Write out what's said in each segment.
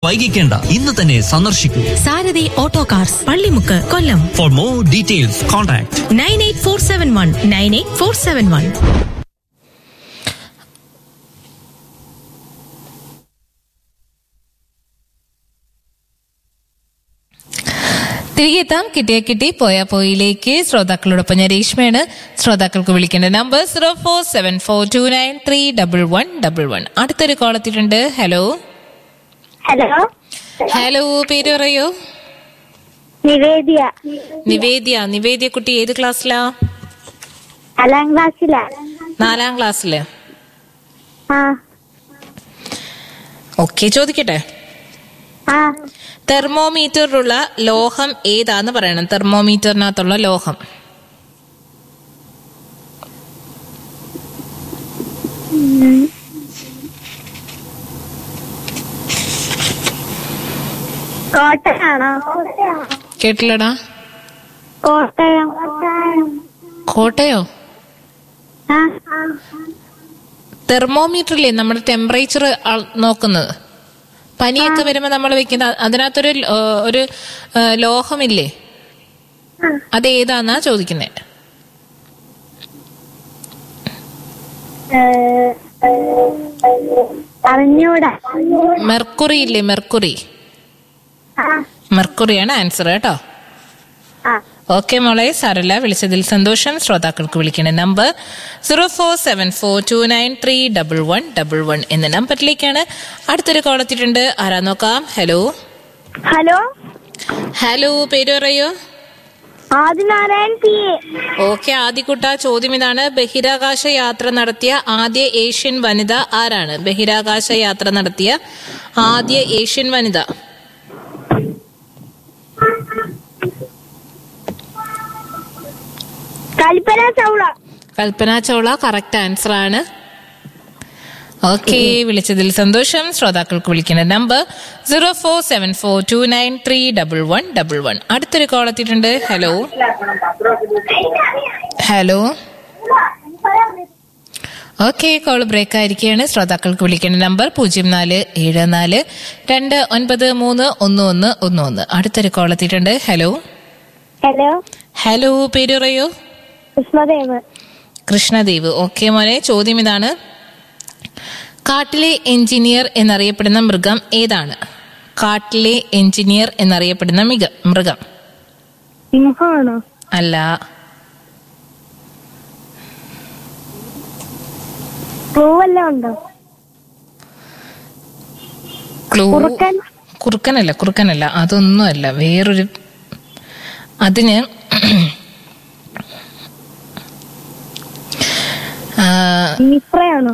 വൈകിക്കേണ്ട ഇന്ന് തന്നെ സന്ദർശിക്കൂ Sarathi auto cars Pallimukku Kollam for more details contact nine eight four seven one nine eight four seven one തിരികെ എത്താം കിട്ടിയ കിട്ടി പോയാ പോയിലേക്ക് ശ്രോതാക്കളോടൊപ്പം ഞാൻ രേഷ്മയാണ് ശ്രോതാക്കൾക്ക് വിളിക്കേണ്ട number zero four seven four two nine three double one double one അടുത്തൊരു കോൾ എത്തിയിട്ടുണ്ട് ഹലോ ഹലോ ഹലോ പേര് പറയൂ നിവേദ്യ നിവേദ്യ നിവേദ്യ കുട്ടി ഏത് ക്ലാസ്സിലാ നാലാം ക്ലാസ്സിലാ നാലാം ക്ലാസ്സില് ആ ഓക്കെ ചോദിക്കട്ടെ ആ തെർമോമീറ്ററിലുള്ള ലോഹം ഏതാന്ന് പറയണം തെർമോമീറ്ററിനകത്തുള്ള ലോഹം കോട്ടയാണോ കേട്ടില്ലടാ കോട്ടയം കോട്ടയോ ആ തെർമോമീറ്ററില്ലേ നമ്മുടെ ടെമ്പറേച്ചർ നോക്കുന്നത് പനിയൊക്കെ വരുമ്പോ നമ്മൾ വെക്കുന്ന അതിനകത്തൊരു ലോ- ഒരു ആ, ലോഹമില്ലേ അത് ഏതാന്നാ ചോദിക്കുന്നേ ഏ, അറിഞ്ഞൂടാ മെർക്കുറി ഇല്ലേ മെർക്കുറി ആ മെർക്കുറിയാണ് ആൻസർ കേട്ടോ ആ ഓക്കെ മോളെ സാരല്ല വിളിച്ചതിൽ സന്തോഷം ശ്രോതാക്കൾക്ക് വിളിക്കണ number zero four seven four two nine three double one double one എന്ന നമ്പറിലേക്കാണ് അടുത്തൊരു കോൾ എത്തിയിട്ടുണ്ട് ആരാ നോക്കാം ഹലോ ഹലോ ഹലോ പേര് പറയൂ ആദിനാരായൺ പി എ ഓക്കെ ആദ്യക്കുട്ട ചോദ്യം ഇതാണ് ബഹിരാകാശ യാത്ര നടത്തിയ ആദ്യ ഏഷ്യൻ വനിത ആരാണ് ബഹിരാകാശ യാത്ര നടത്തിയ ആദ്യ ഏഷ്യൻ വനിത കൽപ്പന ചൗള കൽപ്പന ചൗള കറക്റ്റ് ആൻസർ ആണ് ഓക്കെ വിളിച്ചതിൽ സന്തോഷം ശ്രോതാക്കൾക്ക് വിളിക്കുന്ന number zero four seven four two nine three double one double one അടുത്തൊരു കോൾ എത്തിയിട്ടുണ്ട് hello hello okay call break ആയിരിക്കുകയാണ് ശ്രോതാക്കൾക്ക് വിളിക്കേണ്ട നമ്പർ പൂജ്യം നാല് ഏഴ് നാല് രണ്ട് ഒൻപത് മൂന്ന് ഒന്ന് ഒന്ന് ഒന്ന് ഒന്ന് അടുത്തൊരു കോൾ എത്തിയിട്ടുണ്ട് ഹലോ ഹലോ ഹലോ പേര് പറയൂ കൃഷ്ണദേവ് കൃഷ്ണദേവ് ഓക്കെ മോനെ ചോദ്യം ഇതാണ് കാട്ടിലെ എഞ്ചിനീയർ എന്നറിയപ്പെടുന്ന മൃഗം ഏതാണ് കാട്ടിലെ എഞ്ചിനീയർ എന്നറിയപ്പെടുന്ന മിക മൃഗം സിംഹമാണോ അല്ല പൂവല്ല ഉണ്ടോ ക്ലൂ കുറുക്കൻ കുറുക്കനല്ല കുറുക്കനല്ല അതൊന്നുമല്ല വേറൊരു അതിന് ആ, ഇത്രയാണോ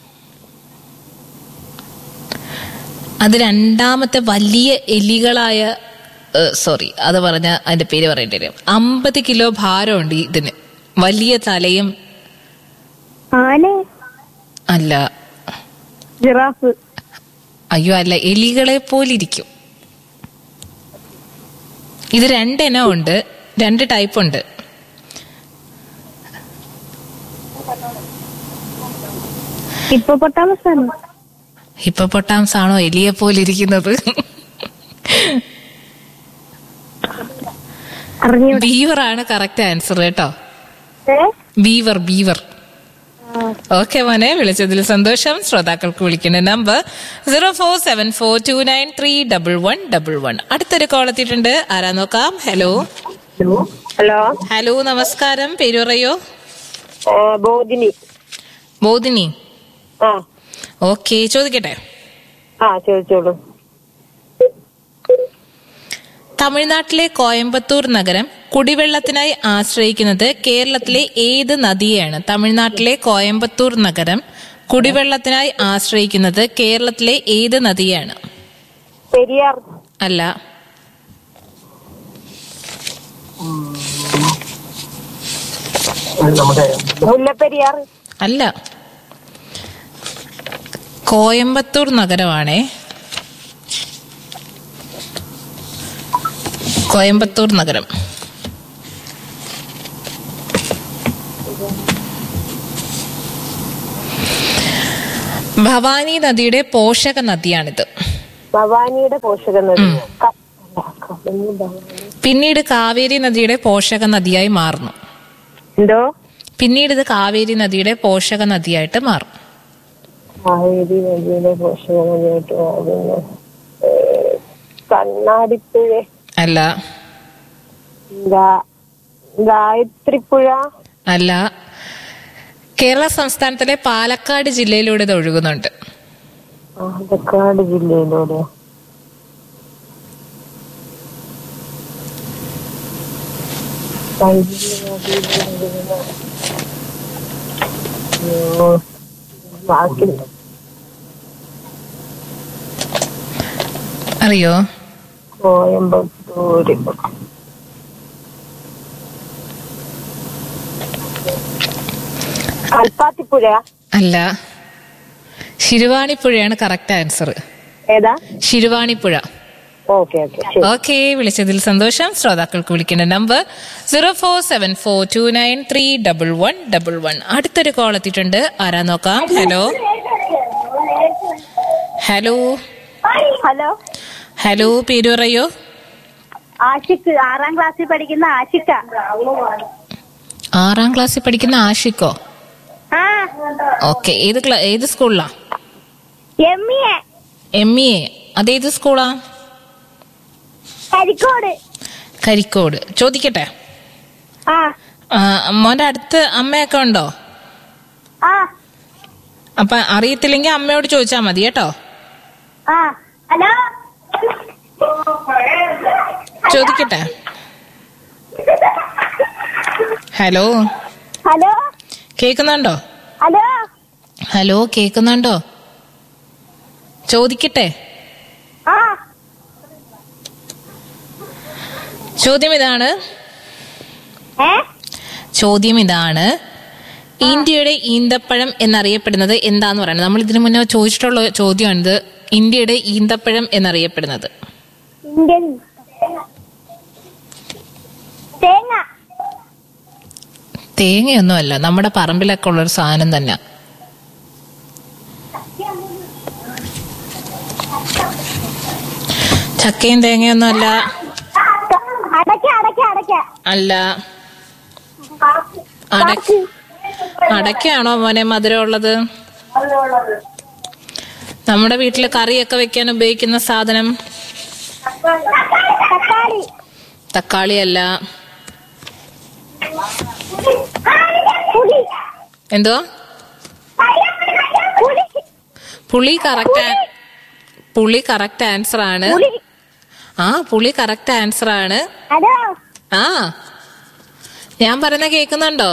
അത് രണ്ടാമത്തെ വലിയ എലികളായ സോറി അത് പറഞ്ഞ അതിന്റെ പേര് പറയേണ്ടി വരും അമ്പത് കിലോ ഭാരമുണ്ട് ഇതിന് വലിയ തലയും ആന അല്ല ജിറാഫ് അയ്യോ അല്ല എലികളെ പോലിരിക്കും ഇത് രണ്ടെണ്ണം ഉണ്ട് രണ്ട് ടൈപ്പ് ഉണ്ട് ഹിപ്പോപ്പൊട്ടാമസ് ആണോ ഹിപ്പപ്പൊട്ടാംസ് ആണോ എലിയെ പോലിരിക്കുന്നത് അറിഞ്ഞൂടാ ബീവർ ആണ് കറക്റ്റ് ആൻസർ കേട്ടോ ഏ? ബീവർ ബീവർ ആ. ഓക്കെ മോനെ വിളിച്ചതിൽ സന്തോഷം ശ്രോതാക്കൾക്ക് വിളിക്കേണ്ട number zero four seven four two nine three double one double one അടുത്തൊരു കോൾ എത്തിയിട്ടുണ്ട് ആരാ നോക്കാം ഹലോ ഹലോ ഹലോ നമസ്കാരം പേര് പറയോ ആ, ബോധിനി ബോധിനി ആ ഓക്കെ ചോദിക്കട്ടെ ആ ചോദിച്ചോളൂ തമിഴ്നാട്ടിലെ കോയമ്പത്തൂർ നഗരം കുടിവെള്ളത്തിനായി ആശ്രയിക്കുന്നത് കേരളത്തിലെ ഏത് നദിയെയാണ് തമിഴ്നാട്ടിലെ കോയമ്പത്തൂർ നഗരം കുടിവെള്ളത്തിനായി ആശ്രയിക്കുന്നത് കേരളത്തിലെ ഏത് നദിയാണ് പെരിയാർ അല്ല മുല്ലപ്പെരിയാർ അല്ല കോയമ്പത്തൂർ നഗരമാണേ കോയമ്പത്തൂർ നഗരം ഭവാനി നദിയുടെ പോഷക നദിയാണിത് ഭവാനിയുടെ പോഷക നദി ക- കബനി ഭവാനി. പിന്നീട് കാവേരി നദിയുടെ പോഷക നദിയായി മാറുന്നു എന്തോ പിന്നീട് ഇത് കാവേരി നദിയുടെ പോഷക നദിയായിട്ട് മാറും കാവേരി നദിയുടെ പോഷക നദിയായിട്ട് മാറുന്നു ഏ, കണ്ണാടിപ്പുഴ അല്ല ഗാ- ഗായത്രിപ്പുഴ അല്ല കേരള സംസ്ഥാനത്തിലെ പാലക്കാട് ജില്ലയിലൂടെ ഇത് ഒഴുകുന്നുണ്ട് പാലക്കാട് ജില്ലയിലൂടെ വൈദ്യുതി നദിയിലൂടെ ഒഴുകുന്ന- അയ്യോ, വാക്കില്ല അറിയോ കോയമ്പത്തൂര് കൽപ്പാത്തിപ്പുഴ അല്ല ശിരുവാണിപ്പുഴയാണ് കറക്റ്റ് ആൻസർ ഏതാ ശിരുവാണിപ്പുഴ ഓക്കെ ഓക്കെ ശരി ഓക്കെ വിളിച്ചതിൽ സന്തോഷം ശ്രോതാക്കൾക്ക് വിളിക്കേണ്ട number zero four seven four two nine three double one double one അടുത്തൊരു കോൾ എത്തിയിട്ടുണ്ട് ആരാ നോക്കാം ഹലോ ഹലോ ഹലോ ഹലോ പേര് പറയോ ആഷിക്ക് ആറാം ക്ലാസ്സിൽ പഠിക്കുന്ന ആഷിക്ക ആറാം ക്ലാസ്സിൽ പഠിക്കുന്ന ആഷിക്കോ ആ ഓക്കെ ഏത് ക്ലാ ഏത് സ്കൂളിലാ M A M E A അതേത് സ്കൂളാ കരിക്കോട് കരിക്കോട് ചോദിക്കട്ടെ ആ ആ, മോന്റെ അടുത്ത് അമ്മയൊക്കെ ഉണ്ടോ ആ അപ്പൊ അറിയത്തില്ലെങ്കിൽ അമ്മയോട് ചോദിച്ചാൽ മതി കേട്ടോ ആ ഹലോ ചോദിക്കട്ടെ ഹലോ ഹലോ കേക്കുന്നുണ്ടോ ഹലോ ഹലോ കേക്കുന്നുണ്ടോ ചോദിക്കട്ടെ ആ ചോദ്യം ഇതാണ് ഏ ചോദ്യം ഇതാണ് ഇന്ത്യയുടെ ഈന്തപ്പഴം എന്നറിയപ്പെടുന്നത് എന്താന്ന് പറയുന്നത് നമ്മൾ ഇതിനു മുന്നേ ചോദിച്ചിട്ടുള്ള ചോദ്യമാണിത് ഇന്ത്യയുടെ ഈന്തപ്പഴം എന്നറിയപ്പെടുന്നത് ഇന്ത്യൻ തേങ്ങ തേങ്ങയൊന്നുമല്ല നമ്മുടെ പറമ്പിലൊക്കെ ഉള്ള ഒരു സാധനം തന്നെ ചക്കയും തേങ്ങയൊന്നും അല്ല അടയ്ക്ക അടയ്ക്ക അടയ്ക്ക അല്ല അടക്ക അടയ്ക്കാണോ മോനെ മധുരം ഉള്ളത് നമ്മുടെ വീട്ടില് കറിയൊക്കെ വെക്കാൻ ഉപയോഗിക്കുന്ന സാധനം തക്കാളി തക്കാളി അല്ല പുളി എന്തോ പുളി പുളി കറക്റ്റ് പുളി കറക്റ്റ് ആൻസർ ആണ് പുളി ആ പുളി കറക്റ്റ് ആൻസർ ആണ് ഹലോ ആ ഞാൻ പറയുന്ന കേക്കുന്നുണ്ടോ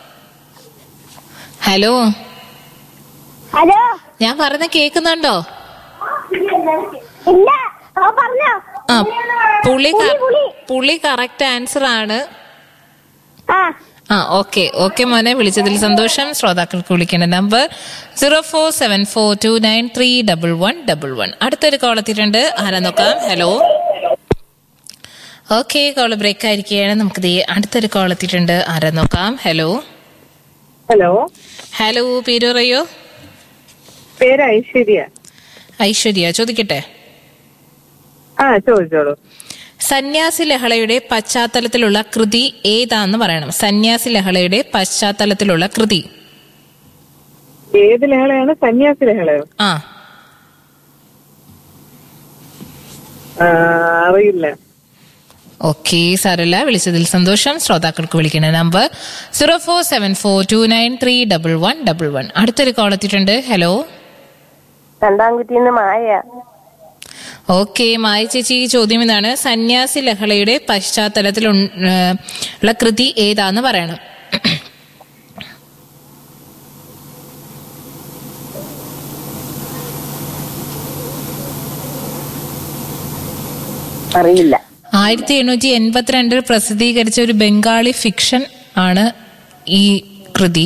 ഹലോ ഹലോ ഞാൻ പറയുന്ന കേക്കുന്നുണ്ടോ ഇല്ല ഓ പറഞ്ഞോ ആ പുളി ക- പുളി, പുളി. പുളി കറക്റ്റ് ആൻസർ ആണ് ആ ആ ഓക്കെ ഓക്കെ മോനെ വിളിച്ചതിൽ സന്തോഷം ശ്രോതാക്കൾക്ക് വിളിക്കേണ്ട number zero four seven four two nine three double one double one അടുത്തൊരു കോൾ എത്തിയിട്ടുണ്ട് ആരാ നോക്കാം ഹലോ ഓക്കെ കോൾ ബ്രേക്ക് ആയിരിക്കുകയാണ് നമുക്ക് ദേ അടുത്തൊരു കോൾ എത്തിയിട്ടുണ്ട് ആരാ നോക്കാം ഹലോ ഹലോ ഹലോ പേര് പറയോ പേര് ഐശ്വര്യ ഐശ്വര്യ ചോദിക്കട്ടെ ആ ചോദിച്ചോളൂ സന്യാസി ലഹളയുടെ പശ്ചാത്തലത്തിലുള്ള കൃതി ഏതാന്ന് പറയണം സന്യാസി ലഹളയുടെ പശ്ചാത്തലത്തിലുള്ള കൃതി ഏത് ലഹളയാണ് സന്യാസി ലഹളയോ ആ ആ, അറിയില്ല ഓക്കെ സാരല്ല വിളിച്ചതിൽ സന്തോഷം ശ്രോതാക്കൾക്ക് വിളിക്കുന്ന number zero four seven four two nine three double one double one അടുത്തൊരു കോൾ എത്തിയിട്ടുണ്ട് ഹലോ രണ്ടാം കുറ്റിന്ന് മായ ഓക്കെ മായ ചേച്ചി ഈ ചോദ്യം ഇതാണ് സന്യാസി ലഹളയുടെ പശ്ചാത്തലത്തിൽ ഉൺ- ഏഹ് ഉള്ള കൃതി ഏതാന്ന് പറയണം അറിയില്ല ആയിരത്തി എണ്ണൂറ്റി എൺപത്തിരണ്ടിൽ പ്രസിദ്ധീകരിച്ച ഒരു ബംഗാളി ഫിക്ഷൻ ആണ് ഈ കൃതി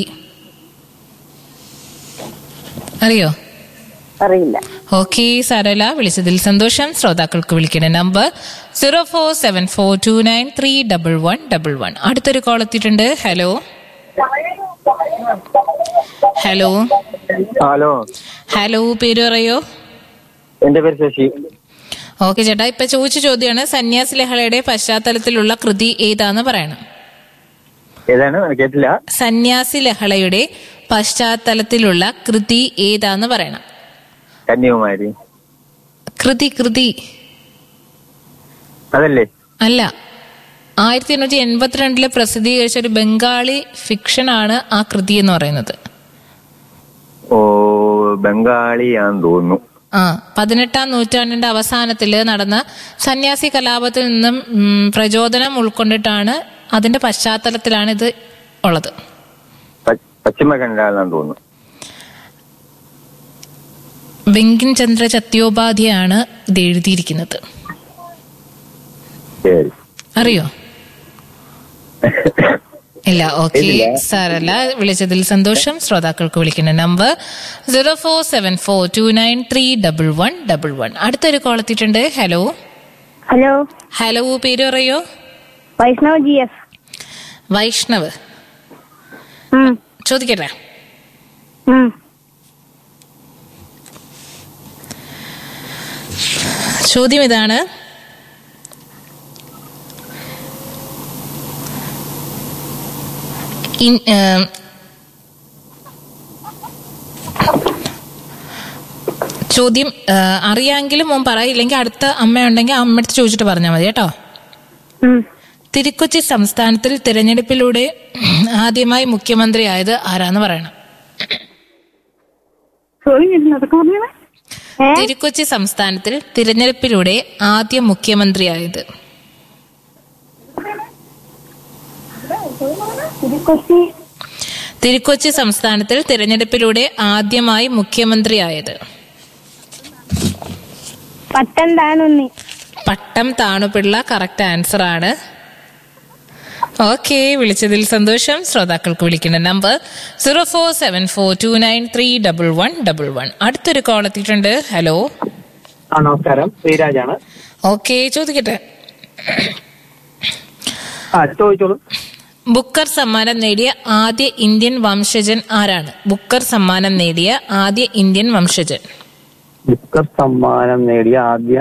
അറിയോ അറിയില്ല ഓക്കെ സാരല്ല വിളിച്ചതിൽ സന്തോഷം ശ്രോതാക്കൾക്ക് വിളിക്കുന്ന number zero four seven four two nine three double one double one അടുത്തൊരു കോൾ എത്തിയിട്ടുണ്ട് ഹലോ ഹലോ ഹലോ ഹലോ പേര് പറയോ എന്റെ പേര് ശശി ഓക്കെ ചേട്ടാ ഇപ്പൊ ചോദിച്ച ചോദ്യമാണ് സന്യാസി ലഹളയുടെ പശ്ചാത്തലത്തിലുള്ള കൃതി ഏതാന്ന് പറയണം ഏതാണ് കേട്ടില്ല സന്യാസി ലഹളയുടെ പശ്ചാത്തലത്തിലുള്ള കൃതി ഏതാന്ന് പറയണം കന്യാകുമാരി കൃതി കൃതി അതല്ലേ അല്ല ആയിരത്തി എണ്ണൂറ്റി എൺപത്തിരണ്ടില് പ്രസിദ്ധീകരിച്ച ഒരു ബംഗാളി ഫിക്ഷൻ ആണ് ആ കൃതി എന്ന് പറയുന്നത് ഓ ബംഗാളിയാന്ന് തോന്നുന്നു ആ പതിനെട്ടാം നൂറ്റാണ്ടിന്റെ അവസാനത്തിൽ നടന്ന സന്യാസി കലാപത്തിൽ നിന്നും ഉം, പ്രചോദനം ഉൾക്കൊണ്ടിട്ടാണ് അതിന്റെ പശ്ചാത്തലത്തിലാണ് ഇത് ഉള്ളത് പ- പശ്ചിമ ബംഗാളാന്ന് തോന്നുന്നു ബങ്കിം ചന്ദ്ര ചത്യോപാധ്യായാണ് ഇത് എഴുതിയിരിക്കുന്നത് ശരി അറിയോ ഇല്ല ഓക്കെ സാറല്ല വിളിച്ചതിൽ സന്തോഷം ശ്രോതാക്കൾക്ക് വിളിക്കുന്ന number zero four seven four two nine three double one double one അടുത്തൊരു കോൾ എത്തിയിട്ടുണ്ട് ഹലോ ഹലോ ഹലോ പേര് പറയോ വൈഷ്ണവ് ജി എഫ് വൈഷ്ണവ് ചോദിക്കട്ടെ ചോദ്യം ഇതാണ് ഇൻ- ഏം, ചോദ്യം ഏ, അറിയാമെങ്കിലും മോൻ പറയില്ലെങ്കിൽ അടുത്ത അമ്മയുണ്ടെങ്കിൽ ആ അമ്മയടുത്ത് ചോദിച്ചിട്ട് പറഞ്ഞാൽ മതി കേട്ടോ തിരുക്കൊച്ചി സംസ്ഥാനത്തിൽ തിരഞ്ഞെടുപ്പിലൂടെ ആദ്യമായി മുഖ്യമന്ത്രിയായത് ആരാന്ന് പറയണം തിരുക്കൊച്ചി സംസ്ഥാനത്തിൽ തിരഞ്ഞെടുപ്പിലൂടെ ആദ്യം മുഖ്യമന്ത്രിയായത് തിരുക്കൊച്ചി തിരുക്കൊച്ചി സംസ്ഥാനത്തിൽ തിരഞ്ഞെടുപ്പിലൂടെ ആദ്യമായി മുഖ്യമന്ത്രിയായത് പട്ടം താണുണ്ണി പട്ടം താണുപിള്ള കറക്റ്റ് ആൻസർ ആണ് ഓക്കെ വിളിച്ചതിൽ സന്തോഷം ശ്രോതാക്കൾക്ക് വിളിക്കുന്ന number zero four seven four two nine three double one double one അടുത്തൊരു കോൾ എത്തിയിട്ടുണ്ട് ഹലോ ആ നമസ്കാരം ശ്രീരാജാണ് ഓക്കെ ചോദിക്കട്ടെ ആ ചോദിച്ചോളൂ ബുക്കർ സമ്മാനം നേടിയ ആദ്യ ഇന്ത്യൻ വംശജൻ ആരാണ് ബുക്കർ സമ്മാനം നേടിയ ആദ്യ ഇന്ത്യൻ വംശജൻ ബുക്കർ സമ്മാനം നേടിയ ആദ്യ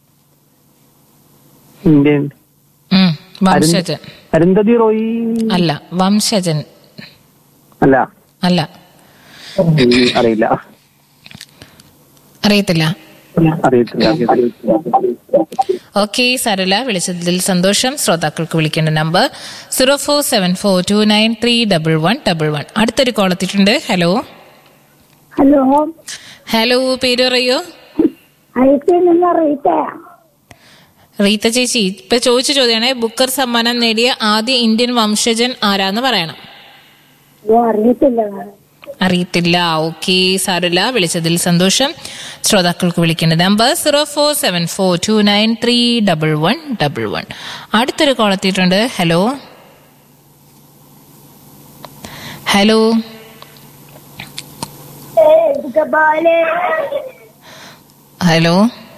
ഇന്ത്യൻ ഉം, വംശജൻ അരുന്ധതി റോയി അല്ല വംശജൻ അല്ല അല്ല ഉം, അറിയില്ല അറിയത്തില്ല അറിയത്തില്ല ഓക്കെ സരല വിളിച്ചതിൽ സന്തോഷം ശ്രോതാക്കൾക്ക് വിളിക്കേണ്ട number zero four seven four two nine three double one double one അടുത്തൊരു കോൾ എത്തിയിട്ടുണ്ട് ഹലോ ഹലോ ഹലോ പേര് പറയൂ ഐസിൽ നിന്ന് റീറ്റയാ റീത്ത ചേച്ചി ഇപ്പൊ ചോദിച്ച ചോദ്യമാണ് ബുക്കർ സമ്മാനം നേടിയ ആദ്യ ഇന്ത്യൻ വംശജൻ ആരാന്ന് പറയണം ഓ അറിയത്തില്ല അറിയത്തില്ല ഓക്കെ സാരല്ല വിളിച്ചതിൽ സന്തോഷം ശ്രോതാക്കൾക്ക് വിളിക്കേണ്ട number zero four seven four two nine three double one double one അടുത്തൊരു കോൾ എത്തിയിട്ടുണ്ട് hello hello hello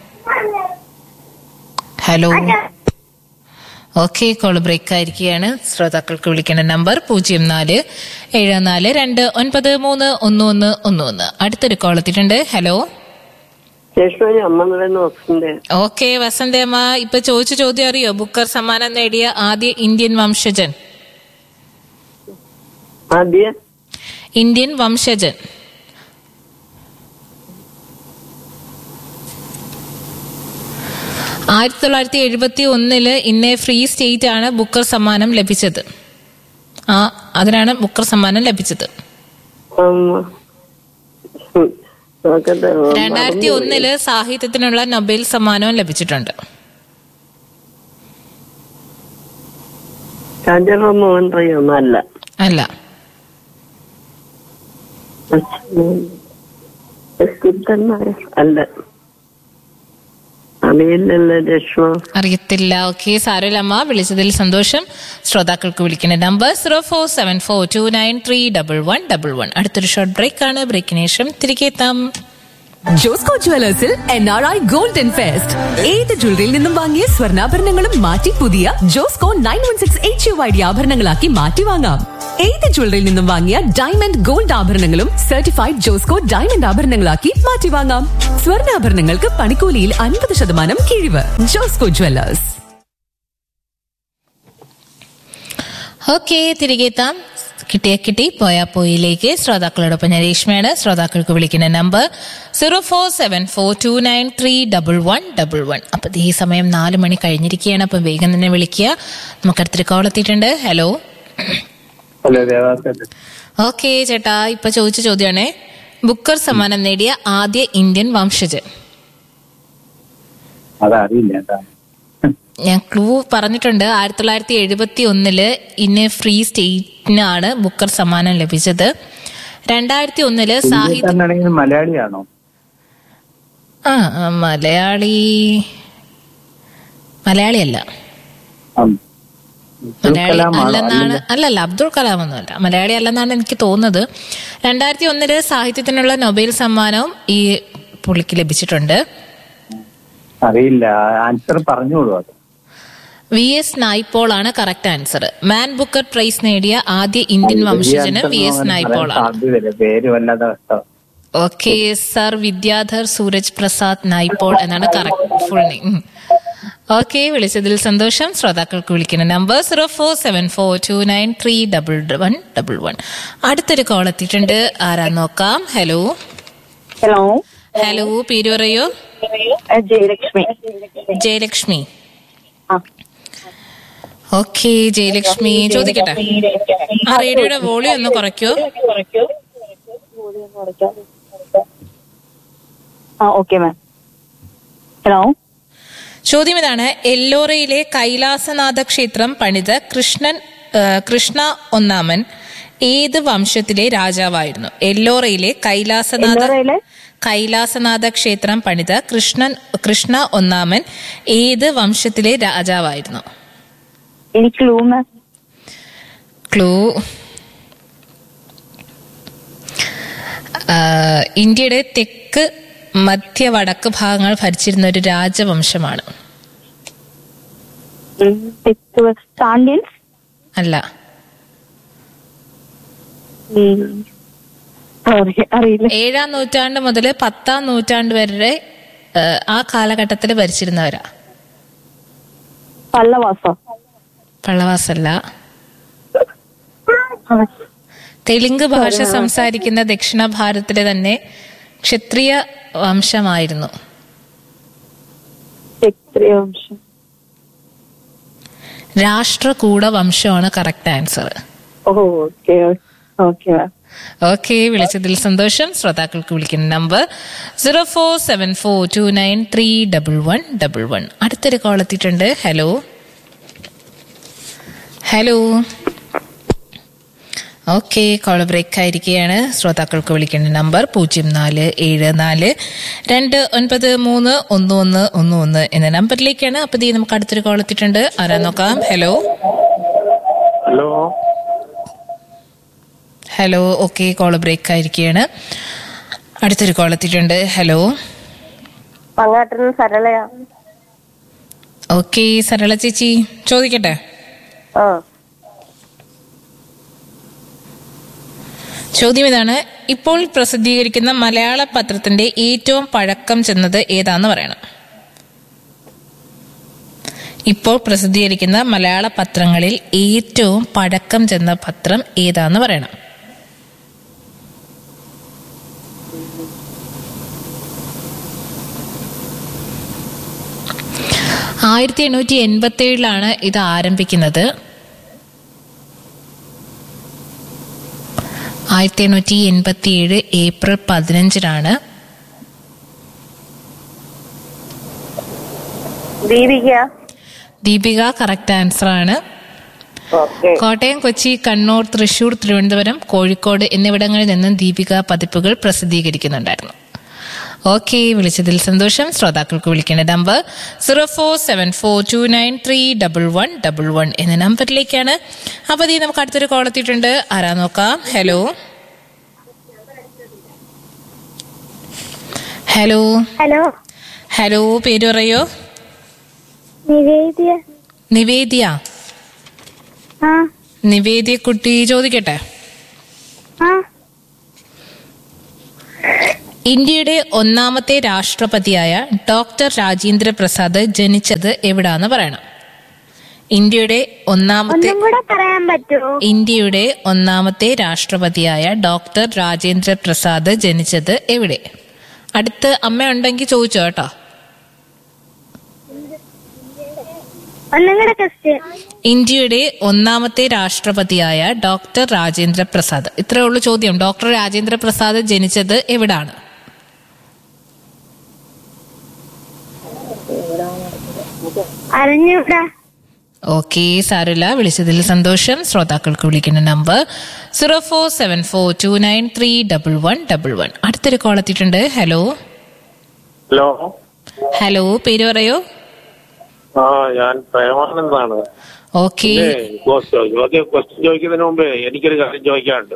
hello okay call break ആയിരിക്കുകയാണ് ശ്രോതാക്കൾക്ക് വിളിക്കേണ്ട നമ്പർ പൂജ്യം നാല് ഏഴ് നാല് രണ്ട് ഒൻപത് മൂന്ന് ഒന്ന് ഒന്ന് ഒന്ന് ഒന്ന് അടുത്തൊരു കോൾ എത്തിയിട്ടുണ്ട് ഹലോ ശേഷം അമ്മ പറയുന്ന വസ്തുണ്ട് ഓക്കെ വസന്തയമ്മ ഇപ്പൊ ചോദിച്ച ചോദ്യം അറിയോ ബുക്കർ സമ്മാനം നേടിയ ആദ്യ ഇന്ത്യൻ വംശജൻ ആദ്യ ഇന്ത്യൻ വംശജൻ ആയിരത്തി തൊള്ളായിരത്തി എഴുപത്തി ഒന്നില് ഇന്നെ ഫ്രീ സ്റ്റേറ്റ് ആണ് ബുക്കർ സമ്മാനം ലഭിച്ചത് ആ അതിനാണ് ബുക്കർ സമ്മാനം ലഭിച്ചത് അമ്മ ഉം. നോക്കട്ടെ രണ്ടായിരത്തി ഒന്നില് സാഹിത്യത്തിനുള്ള നൊബേൽ സമ്മാനവും ലഭിച്ചിട്ടുണ്ട് ഷാജഹാൻ മോഹൻ റൈ ഒന്നല്ല അല്ല കുട്ടൻ നായർ അല്ല അറിയില്ലല്ലോ രശ്മ അറിയത്തില്ല ഓക്കെ സാരമില്ലമ്മ വിളിച്ചതിൽ സന്തോഷം ശ്രോതാക്കൾക്ക് വിളിക്കുന്ന number zero four seven four two nine three double one double one അടുത്തൊരു ഷോർട്ട് ബ്രേക്ക് ആണ് ബ്രേക്കിന് ശേഷം തിരികെ എത്താം ജോസ്കോ ജുവലേഴ്സിൽ N R I golden fest ഏത് ജ്വല്ലറിയിൽ നിന്നും വാങ്ങിയ സ്വർണ്ണാഭരണങ്ങളും മാറ്റി പുതിയ Josco nine one six H U I D ആഭരണങ്ങളാക്കി മാറ്റി വാങ്ങാം ഏത് ജ്വല്ലറിയിൽ നിന്നും വാങ്ങിയ ഡയമണ്ട് ഗോൾഡ് ആഭരണങ്ങളും സർട്ടിഫൈഡ് ജോസ്കോ ഡയമണ്ട് ആഭരണങ്ങളാക്കി മാറ്റി വാങ്ങാം സ്വർണ്ണാഭരണങ്ങൾക്ക് പണിക്കൂലിയിൽ അൻപത് ശതമാനം കിഴിവ് ജോസ്കോ ജ്വല്ലേഴ്സ് ഓക്കെ തിരികെ എത്താം കിട്ടിയ കിട്ടി പോയാ പോയിലേക്ക് ശ്രോതാക്കളോടൊപ്പം ഞാൻ രേഷ്മയാണ് ശ്രോതാക്കൾക്ക് വിളിക്കുന്ന number zero four seven four two nine three double one double one അപ്പൊ ഈ സമയം നാല് മണി കഴിഞ്ഞിരിക്കുകയാണ് അപ്പൊ വേഗം തന്നെ വിളിക്കുക നമുക്ക് അടുത്തൊരു കോൾ എത്തിയിട്ടുണ്ട് ഹലോ ഹലോ ദേവാസ ഓക്കെ ചേട്ടാ ഇപ്പൊ ചോദിച്ച ചോദ്യമാണേ ബുക്കർ സമ്മാനം നേടിയ ആദ്യ ഇന്ത്യൻ വംശജൻ അതറിയില്ല കേട്ടാ ഞാൻ ക്ലൂ പറഞ്ഞിട്ടുണ്ട് ആയിരത്തി തൊള്ളായിരത്തി എഴുപത്തി ഒന്നില് ഇന്ന് ഫ്രീ സ്റ്റേറ്റിനാണ് ബുക്കർ സമ്മാനം ലഭിച്ചത് രണ്ടായിരത്തി ഒന്നില് സാഹിത്യ ഹിന്ദുസ്ഥാനാണെങ്കിൽ മലയാളിയാണോ ആ ആ, മലയാളി മലയാളിയല്ല ആ. അബ്ദുൽ മലയാളി കലാം ആണോ? അല്ലെന്നാണ് അല്ലെങ്കിൽ- അല്ലല്ല അബ്ദുൾ കലാം ഒന്നുമല്ല മലയാളി അല്ലെന്നാണ് എനിക്ക് തോന്നുന്നത് രണ്ടായിരത്തി ഒന്നില് സാഹിത്യത്തിനുള്ള നൊബേൽ സമ്മാനവും ഈ പുള്ളിക്ക് ലഭിച്ചിട്ടുണ്ട് അറിയില്ല ആൻസർ പറഞ്ഞോളൂ അത് വി എസ് നായ്പോൾ ആണ് correct answer Man Booker prize നേടിയ ആദ്യ ഇന്ത്യൻ വംശജന് വി എസ് നായ്പോൾ ആണ് സാധ്യതയില്ല പേര് വല്ലാതെ കഷ്ടം ഓക്കെ സർ വിദ്യാധർ സൂരജ് പ്രസാദ് നായ്പോൾ എന്നാണ് കറക്റ്റ് ഫുൾ നെയിം ഓക്കെ വിളിച്ചതിൽ സന്തോഷം ശ്രോതാക്കൾക്ക് വിളിക്കുന്ന number zero four seven four two nine three double one double one അടുത്തൊരു കോൾ എത്തിയിട്ടുണ്ട് ആരാ നോക്കാം ഹലോ ഹലോ ഹലോ പേര് പറയോ ജയലക്ഷ്മി ജയലക്ഷ്മി ആ. ഓക്കെ ജയലക്ഷ്മി ചോദിക്കട്ടെ ആ റേഡിയോയുടെ വോളിയം ഒന്ന് കുറയ്ക്കോ ആ ഓക്കെ മാം ഹലോ ചോദ്യം ഇതാണ് എല്ലോറയിലെ കൈലാസനാഥ ക്ഷേത്രം പണിത കൃഷ്ണൻ ആ, കൃഷ്ണ ഒന്നാമൻ ഏത് വംശത്തിലെ രാജാവായിരുന്നു എല്ലോറയിലെ കൈലാസനാഥ എല്ലോറയിലെ? കൈലാസനാഥ ക്ഷേത്രം പണിത കൃഷ്ണൻ കൃഷ്ണ ഒന്നാമൻ ഏത് വംശത്തിലെ രാജാവായിരുന്നു എനിക്ക് ക്ലൂ മാം ക്ലൂ ആ, ഇന്ത്യയുടെ തെക്ക് മധ്യ വടക്ക് ഭാഗങ്ങൾ ഭരിച്ചിരുന്ന ഒരു രാജവംശമാണ് സാന്ത്യൻസ് അല്ല അറിയില്ല ഏഴാം നൂറ്റാണ്ട് മുതൽ പത്താം നൂറ്റാണ്ട് വരെ ആ, ആ കാലഘട്ടത്തിൽ ഭരിച്ചിരുന്നവരാ പല്ലവാസോ പള്ളവാസല്ല തെലുങ്ക് ഭാഷ സംസാരിക്കുന്ന ദക്ഷിണ ഭാരതത്തിലെ തന്നെ ക്ഷത്രിയ വംശമായിരുന്നു ക്ഷത്രിയവംശം രാഷ്ട്രകൂട വംശമാണ് കറക്റ്റ് ആൻസർ ഓ ഓക്കെ ഓക്കെ മാം ഓക്കെ വിളിച്ചതിൽ സന്തോഷം ശ്രോതാക്കൾക്ക് വിളിക്കുന്ന number zero four seven four two nine three double one double one അടുത്തൊരു കോൾ എത്തിയിട്ടുണ്ട് hello hello okay call break ആയിരിക്കുകയാണ് ശ്രോതാക്കൾക്ക് വിളിക്കേണ്ട നമ്പർ പൂജ്യം നാല് ഏഴ് നാല് രണ്ട് ഒൻപത് മൂന്ന് ഒന്ന് ഒന്ന് ഒന്ന് ഒന്ന് എന്ന നമ്പറിലേക്കാണ് അപ്പൊ ദേ നമുക്ക് അടുത്തൊരു കോൾ എത്തിയിട്ടുണ്ട് ആരാ നോക്കാം hello hello hello okay call break ആയിരിക്കുകയാണ് അടുത്തൊരു കോൾ എത്തിയിട്ടുണ്ട് ഹലോ മങ്ങാട്ടിൽ സരളയാ ഓക്കെ സരള ചേച്ചി ചോദിക്കട്ടെ ആ ചോദ്യം ഇതാണ് ഇപ്പോൾ പ്രസിദ്ധീകരിക്കുന്ന മലയാള പത്രത്തിന്റെ ഏറ്റവും പഴക്കം ചെന്നത് ഏതാന്ന് പറയണം ഇപ്പോൾ പ്രസിദ്ധീകരിക്കുന്ന മലയാള പത്രങ്ങളിൽ ഏറ്റവും പഴക്കം ചെന്ന പത്രം ഏതാന്ന് പറയണം ആയിരത്തി എണ്ണൂറ്റി എൺപത്തി ഏഴിലാണ് ഇത് ആരംഭിക്കുന്നത് ആയിരത്തി എണ്ണൂറ്റി എൺപത്തി ഏഴ് ഏപ്രിൽ പതിനഞ്ചിനാണ് ദീപിക ദീപിക കറക്റ്റ് ആൻസർ ആണ് ഓക്കെ കോട്ടയം കൊച്ചി കണ്ണൂർ തൃശൂർ തിരുവനന്തപുരം കോഴിക്കോട് എന്നിവിടങ്ങളിൽ നിന്നും ദീപിക പതിപ്പുകൾ പ്രസിദ്ധീകരിക്കുന്നുണ്ടായിരുന്നു ഓക്കെ വിളിച്ചതിൽ സന്തോഷം ശ്രോതാക്കൾക്ക് വിളിക്കേണ്ട number zero four seven four two nine three double one double one എന്ന നമ്പറിലേക്കാണ് അപ്പൊ ദീ നമുക്ക് അടുത്തൊരു കോൾ എത്തിയിട്ടുണ്ട് ആരാ നോക്കാം ഹലോ ഹലോ ഹലോ ഹലോ പേര് പറയോ നിവേദ്യ നിവേദ്യ ആ നിവേദ്യക്കുട്ടി ചോദിക്കട്ടെ ആ ഇന്ത്യയുടെ ഒന്നാമത്തെ രാഷ്ട്രപതിയായ ഡോക്ടർ രാജേന്ദ്ര പ്രസാദ് ജനിച്ചത് എവിടാന്ന് പറയണം ഇന്ത്യയുടെ ഒന്നാമത്തെ ഒന്നും കൂടെ പറയാൻ പറ്റുമോ ഇന്ത്യയുടെ ഒന്നാമത്തെ രാഷ്ട്രപതിയായ ഡോക്ടർ രാജേന്ദ്ര പ്രസാദ് ജനിച്ചത് എവിടെ അടുത്ത് അമ്മ ഉണ്ടെങ്കിൽ ചോദിച്ചോ കേട്ടോ ഒന്നും കൂടെ ക്വസ്റ്റ്യൻ ഇന്ത്യയുടെ ഒന്നാമത്തെ രാഷ്ട്രപതിയായ ഡോക്ടർ രാജേന്ദ്ര പ്രസാദ് ഇത്രേ ഉള്ളൂ ചോദ്യം ഡോക്ടർ രാജേന്ദ്ര പ്രസാദ് ജനിച്ചത് എവിടാണ് അറിഞ്ഞൂടാ ഓക്കെ സാരമില്ല വിളിച്ചതിൽ സന്തോഷം ശ്രോതാക്കൾക്ക് വിളിക്കുന്ന number zero four seven four two nine three double one double one അടുത്തൊരു കോൾ എത്തിയിട്ടുണ്ട് ഹലോ ഹലോ ഹലോ പേര് പറയോ ആ ഞാൻ പ്രേമാനന്ദാണ് ഓക്കെ ചോദ്യം ക്വസ്റ്റ്യൻ ചോദിക്കുന്നതിന് മുമ്പേ എനിക്കൊരു കാര്യം ചോദിക്കാനുണ്ട്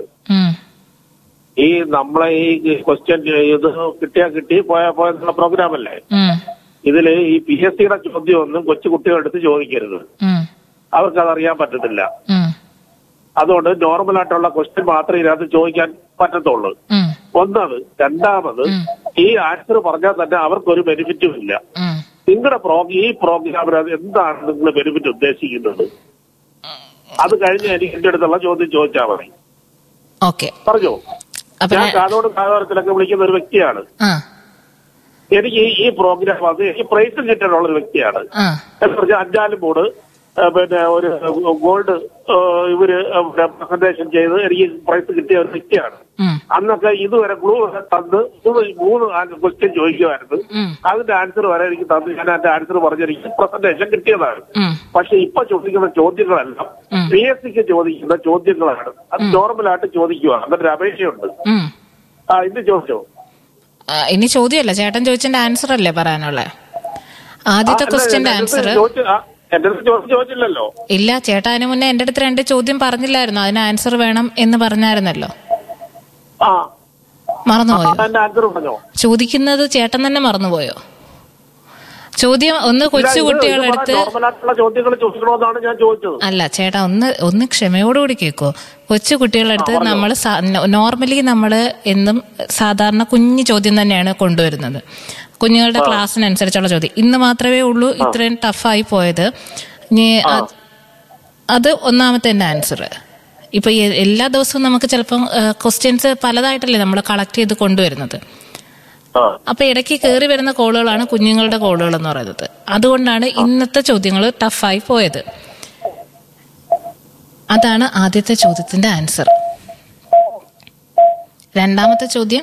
ഈ നമ്മളെ ഈ ക്വസ്റ്റ്യൻ ഇത് കിട്ടിയാ കിട്ടി പോയാ പോയെന്നുള്ള പ്രോഗ്രാം അല്ലേ ഇതില് ഈ പി എസ് സിയുടെ ചോദ്യം ഒന്നും കൊച്ചു കുട്ടികളെടുത്ത് ചോദിക്കരുത് അവർക്ക് അതറിയാൻ പറ്റത്തില്ല അതുകൊണ്ട് നോർമൽ ആയിട്ടുള്ള ക്വസ്റ്റ്യൻ മാത്രമേ ഇതിനകത്ത് ചോദിക്കാൻ പറ്റത്തുള്ളൂ ഒന്നത് രണ്ടാമത് ഈ ആൻസർ പറഞ്ഞാൽ തന്നെ അവർക്കൊരു ബെനിഫിറ്റും ഇല്ല നിങ്ങളുടെ പ്രോ ഈ പ്രോഗ്രാമിന് അത് എന്താണ് നിങ്ങൾ ബെനിഫിറ്റ് ഉദ്ദേശിക്കുന്നത് അത് കഴിഞ്ഞ് എനിക്ക് എന്റെ അടുത്തുള്ള ചോദ്യം ചോദിച്ചാൽ മതി ഓക്കെ പറഞ്ഞോ അപ്പൊ ഞാൻ ഞാൻ- കാതോട് കാതോരത്തിലൊക്കെ വിളിക്കുന്ന ഒരു വ്യക്തിയാണ് ആ എനിക്ക് ഈ- ഈ പ്രോഗ്രാം അത് എനിക്ക് പ്രൈസും കിട്ടാനുള്ള ഒരു വ്യക്തിയാണ് ആ എന്ന് പറഞ്ഞാൽ അഞ്ചാലും ബോർഡ് പിന്നെ ഒരു ഗോൾഡ് ഇവര് പ്രസന്റേഷൻ ചെയ്ത് എനിക്ക് പ്രൈസ് കിട്ടിയ ഒരു വ്യക്തിയാണ് ഉം, അന്നൊക്കെ ഇതുവരെ ക്ലൂ വരെ തന്ന് മൂന്ന് മൂന്ന് ക്വസ്റ്റ്യൻ ചോദിക്കുമായിരുന്നു ഉം, അതിന്റെ ആൻസർ വരെ എനിക്ക് തന്നു ഞാൻ അതിന്റെ ആൻസർ പറഞ്ഞെനിക്ക് പ്രസന്റേഷൻ കിട്ടിയതാണ് ഉം, പക്ഷെ ഇപ്പൊ ചോദിക്കുന്ന ചോദ്യങ്ങളെല്ലാം ഉം. പി എസ് സിക്ക് ചോദിക്കുന്ന ചോദ്യങ്ങളാണ് അത് നോർമലായിട്ട് ചോദിക്കുക എന്നിട്ട് അപേക്ഷയുണ്ട് ഉം. ആ ഇത് ചോദിച്ചോ ആ, ഇനി ചോദ്യമല്ല ചേട്ടൻ ചോദിച്ചതിന്റെ ആൻസർ അല്ലേ പറയാനുള്ളത് ആദ്യത്തെ ആ, അല്ല, ക്വസ്റ്റ്യന്റെ എന്റെ അടുത്ത് ആൻസർ ചോദിച്ച- ആ, എന്റെ അടുത്ത് ചോദിച്ച ചോദിച്ചില്ലല്ലോ ഇല്ല ചേട്ടാ അതിന് മുന്നേ എന്റെ അടുത്ത് രണ്ട് ചോദ്യം പറഞ്ഞില്ലായിരുന്നു അതിന് ആൻസർ വേണം എന്ന് പറഞ്ഞായിരുന്നല്ലോ ആ മറന്നുപോയോ എന്റെ ആൻസർ പറഞ്ഞോ ചോദിക്കുന്നത് ചേട്ടൻ തന്നെ മറന്നുപോയോ ചോദ്യം ഒന്ന് കൊച്ചു കുട്ടികളെടുത്ത് നോർമലായിട്ടുള്ള ചോദ്യങ്ങൾ ചോദിക്കണമെന്നാണ് ഞാൻ ചോദിച്ചത് അല്ല ചേട്ടാ ഒന്ന് ഒന്ന് ക്ഷമയോടുകൂടി കേൾക്കോ കൊച്ചു കുട്ടികളെടുത്ത് നമ്മൾ നോർമലി നമ്മൾ എന്നും സാധാരണ കുഞ്ഞു ചോദ്യം തന്നെയാണ് കൊണ്ടുവരുന്നത് കുഞ്ഞുങ്ങളുടെ ക്ലാസ്സിനനുസരിച്ചുള്ള ചോദ്യം ഇന്ന് മാത്രമേ ഉള്ളൂ ഇത്രയും ടഫായി പോയത് ഇനി അത് അത് ഒന്നാമത്തെ എൻ്റെ ആൻസർ ഇപ്പൊ ഈ എല്ലാ ദിവസവും നമുക്ക് ചിലപ്പം ക്വസ്റ്റ്യൻസ് പലതായിട്ടല്ലേ നമ്മൾ കളക്ട് ചെയ്ത് കൊണ്ടുവരുന്നത് ആ അപ്പൊ ഇടയ്ക്ക് കയറി വരുന്ന കോളുകളാണ് കുഞ്ഞുങ്ങളുടെ കോളുകൾ എന്ന് പറയുന്നത് അതുകൊണ്ടാണ് ഇന്നത്തെ ചോദ്യങ്ങൾ ടഫായി പോയത് അതാണ് ആദ്യത്തെ ചോദ്യത്തിന്റെ ആൻസർ രണ്ടാമത്തെ ചോദ്യം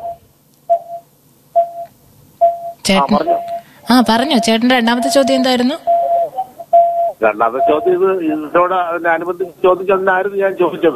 ചേട്ടൻ പറഞ്ഞോ. ആ പറഞ്ഞോ ചേട്ടന്റെ രണ്ടാമത്തെ ചോദ്യം എന്തായിരുന്നു രണ്ടാമത്തെ ചോദ്യം ഇത് ഇതിനോട് അതിനെ അനുബന്ധിച്ച് ചോദിച്ചതിനായിരുന്നു ഞാൻ ചോദിച്ചത്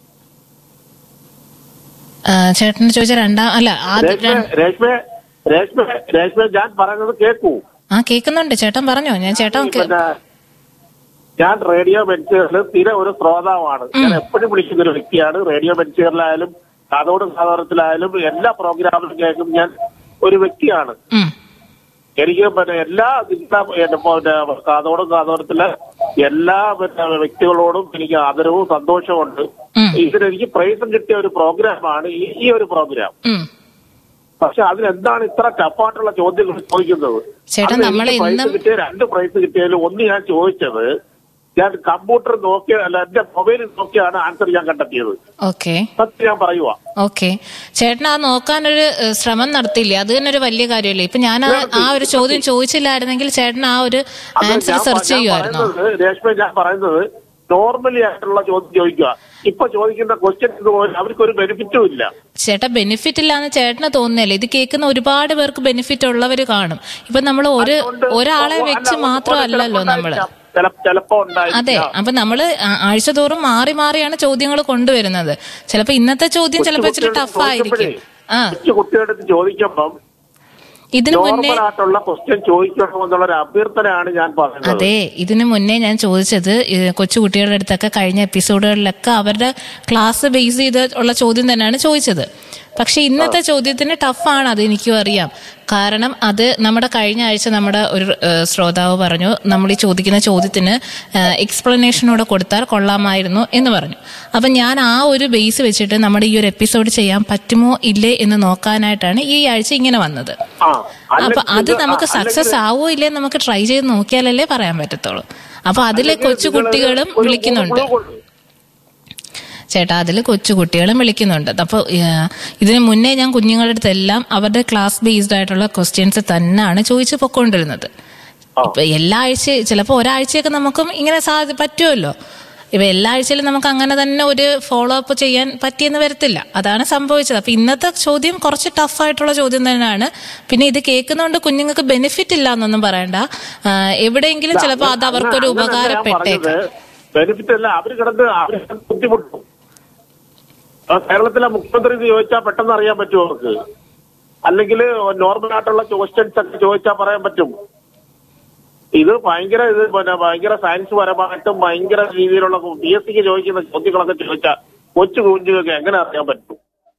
ആ, ചേട്ടന് ചോദിച്ച രണ്ടാം അല്ല ആദ്യ രേഷ്മ രേഷ്മ രേഷ്മ രേഷ്മ ഞാൻ പറയുന്നത് കേൾക്കൂ ആ കേൾക്കുന്നുണ്ട് ചേട്ടൻ പറഞ്ഞോ ഞാൻ ചേട്ടൻ കേ- പിന്നെ ഞാൻ റേഡിയോ ബെഞ്ചുകളിൽ സ്ഥിര ഒരു ശ്രോതാവാണ് ഞാൻ എപ്പോഴും വിളിക്കുന്ന ഒരു വ്യക്തിയാണ് റേഡിയോ ബെഞ്ചുകളിലായാലും കാതോട് സാധാരണത്തിലായാലും എല്ലാ പ്രോഗ്രാമിലും കേൾക്കും ഞാൻ ഒരു വ്യക്തിയാണ് ഉം, എനിക്ക് പിന്നെ എല്ലാ നിങ്ങളുടെ പിന്നെ കാതോടും കാതോരത്തിലെ എല്ലാ പിന്നെ വ്യക്തികളോടും എനിക്ക് ആദരവും സന്തോഷമുണ്ട് ഉം. ഇതിനെനിക്ക് പ്രൈസും കിട്ടിയ ഒരു പ്രോഗ്രാമാണ് ഈ ഈ ഒരു പ്രോഗ്രാം ഉം. പക്ഷെ അതിനെന്താണ് ഇത്ര ടഫായിട്ടുള്ള ചോദ്യങ്ങൾ ചോദിക്കുന്നത് ചേട്ടാ, അന്ന് നമ്മള് എനിക്ക് പ്രൈസ് ഇന്നും- കിട്ടിയ രണ്ട് പ്രൈസ് കിട്ടിയതിൽ ഒന്ന് ഞാൻ ചോദിച്ചത് ഞാൻ കമ്പ്യൂട്ടർ നോക്കിയ അല്ല എന്റെ മൊബൈലിൽ നോക്കിയാണ് ആൻസർ ഞാൻ കണ്ടെത്തിയത് ഓക്കെ സത്യം ഞാൻ പറയുക ഓക്കെ ചേട്ടൻ ആ നോക്കാനൊരു ഏഹ്, ശ്രമം നടത്തിയില്ലേ അത് തന്നെ ഒരു വലിയ കാര്യമല്ലേ ഇപ്പൊ ഞാൻ ആ- ആ ഒരു ചോദ്യം ചോദിച്ചില്ലായിരുന്നെങ്കിൽ ചേട്ടൻ ആ ഒരു അത് ആൻസർ ഞാൻ സെർച്ച് ഞാൻ ചെയ്യുമായിരുന്നോ പറയുന്നത് രേഷ്മ ഞാൻ പറയുന്നത് നോർമലി ആയിട്ടുള്ള ചോദ്യം ചോദിക്കുക ഇപ്പൊ ചോദിക്കുന്ന ക്വസ്റ്റ്യൻ പോലും അവർക്കൊരു ബെനിഫിറ്റും ഇല്ല ചേട്ടാ ബെനിഫിറ്റ് ഇല്ലാന്ന് ചേട്ടന് തോന്നുന്നില്ല ഇത് കേൾക്കുന്ന ഒരുപാട് പേർക്ക് ബെനിഫിറ്റ് ഉള്ളവർ കാണും ഇപ്പൊ നമ്മൾ ഒരു അതുകൊണ്ട് ഒരാളെ അല്ല, വെച്ച് ചിലപ്പോ മാത്രമല്ലല്ലോ നമ്മള് ഉണ്ടായിരിക്കാം. ചില- ചിലപ്പോ അതെ ഉണ്ടായിരിക്കാം അപ്പൊ നമ്മള് ആ- ആഴ്ചതോറും മാറി മാറിയാണ് ചോദ്യങ്ങൾ കൊണ്ടുവരുന്നത് ചിലപ്പോ ഇന്നത്തെ ചോദ്യം ചിലപ്പോ ഇച്ചിരി കൊച്ചു ടഫ് ആയിരിക്കും ചോദിക്കുമ്പോഴേ, ആ കൊച്ചു കുട്ടികളുടെ അടുത്ത് ചോദിക്കുമ്പം ഇതിനു മുന്നേ നോർമൽ ആയിട്ടുള്ള ക്വസ്റ്റ്യൻ ചോദിക്കണമെന്നുള്ള ഒരു അഭ്യർത്ഥനയാണ് ഞാൻ പറയുന്നത് അതെ ഇതിനു മുന്നേ ഞാൻ ചോദിച്ചത് ഇത് കൊച്ചു കുട്ടികളുടെ അടുത്തൊക്കെ കഴിഞ്ഞ എപ്പിസോഡുകളിലൊക്കെ അവരുടെ ക്ലാസ് ബേസ് ചെയ്ത് ഉള്ള ചോദ്യം തന്നെയാണ് ചോദിച്ചത് പക്ഷെ ഇന്നത്തെ ചോദ്യത്തിന് ടഫാണ് അത് എനിക്കും അറിയാം കാരണം അത് നമ്മുടെ കഴിഞ്ഞ ആഴ്ച നമ്മുടെ ഒരു ഏഹ്, ശ്രോതാവ് പറഞ്ഞു നമ്മൾ ഈ ചോദിക്കുന്ന ചോദ്യത്തിന് എക്സ്പ്ലനേഷനോടെ കൊടുത്താൽ കൊള്ളാമായിരുന്നു എന്ന് പറഞ്ഞു അപ്പൊ ഞാൻ ആ ഒരു ബേസ് വെച്ചിട്ട് നമ്മുടെ ഈ ഒരു എപ്പിസോഡ് ചെയ്യാൻ പറ്റുമോ ഇല്ലേ എന്ന് നോക്കാനായിട്ടാണ് ഈ ആഴ്ച ഇങ്ങനെ വന്നത് ആ അപ്പൊ അത് അല്ലെങ്കിൽ- നമുക്ക് അല്ലെങ്കിൽ- സക്സസ് ആവോ ഇല്ലേ നമുക്ക് ട്രൈ ചെയ്ത് നോക്കിയാലല്ലേ പറയാൻ പറ്റത്തുള്ളൂ അപ്പൊ അതിലെ അല്ലെങ്കിൽ കൊച്ചു നിങ്ങള് കുട്ടികളും ഒരു വിളിക്കുന്നുണ്ട് clue കൊടു. ചേട്ടാ അതിൽ കൊച്ചു കുട്ടികളും വിളിക്കുന്നുണ്ട് അപ്പോൾ ഇതിന് മുന്നേ ഞാൻ കുഞ്ഞുങ്ങളുടെ അടുത്ത് എല്ലാം അവരുടെ ക്ലാസ് ബേസ്ഡ് ആയിട്ടുള്ള ക്വസ്റ്റ്യൻസ് തന്നെയാണ് ചോദിച്ചു പൊക്കോണ്ടിരുന്നത് ഇപ്പൊ എല്ലാ ആഴ്ച ചിലപ്പോൾ ഒരാഴ്ചയൊക്കെ നമുക്കും ഇങ്ങനെ സാധി പറ്റുമല്ലോ ഇപ്പൊ എല്ലാ ആഴ്ചയിലും നമുക്ക് അങ്ങനെ തന്നെ ഒരു ഫോളോ അപ്പ് ചെയ്യാൻ പറ്റിയെന്ന് വരത്തില്ല അതാണ് സംഭവിച്ചത് അപ്പൊ ഇന്നത്തെ ചോദ്യം കുറച്ച് ടഫ് ആയിട്ടുള്ള ചോദ്യം തന്നെയാണ് പിന്നെ ഇത് കേൾക്കുന്നതുകൊണ്ട് കുഞ്ഞുങ്ങൾക്ക് ബെനിഫിറ്റ് ഇല്ല എന്നൊന്നും പറയണ്ട ആ, എവിടെയെങ്കിലും ചിലപ്പോൾ അത് അവർക്കൊരു അങ്ങനെ- അങ്ങനെ ഞാൻ ഉപകാരപ്പെട്ടേക്കാം പറഞ്ഞത് ബെനിഫിറ്റ് അല്ല അവര് കിടന്ന് അവര് കിടന്ന് ബുദ്ധിമുട്ടും ആ, കേരളത്തിലെ മുഖ്യമന്ത്രി ഇത് ചോദിച്ചാൽ പെട്ടെന്ന് അറിയാൻ പറ്റും അവർക്ക് അല്ലെങ്കിൽ നോർമൽ ആയിട്ടുള്ള ക്വസ്റ്റ്യൻസ് ഒക്കെ ചോദിച്ചാൽ പറയാൻ പറ്റും ഇത് ഭയങ്കര ഇത് പിന്നെ ഭയങ്കര സയൻസ് പരമായിട്ടും ഭയങ്കര രീതിയിലുള്ള പി എസ് സിക്ക് ചോദിക്കുന്ന ചോദ്യങ്ങളൊക്കെ ചോദിച്ചാൽ കൊച്ചു കുഞ്ഞുങ്ങൾക്ക് എങ്ങനെ അറിയാൻ പറ്റും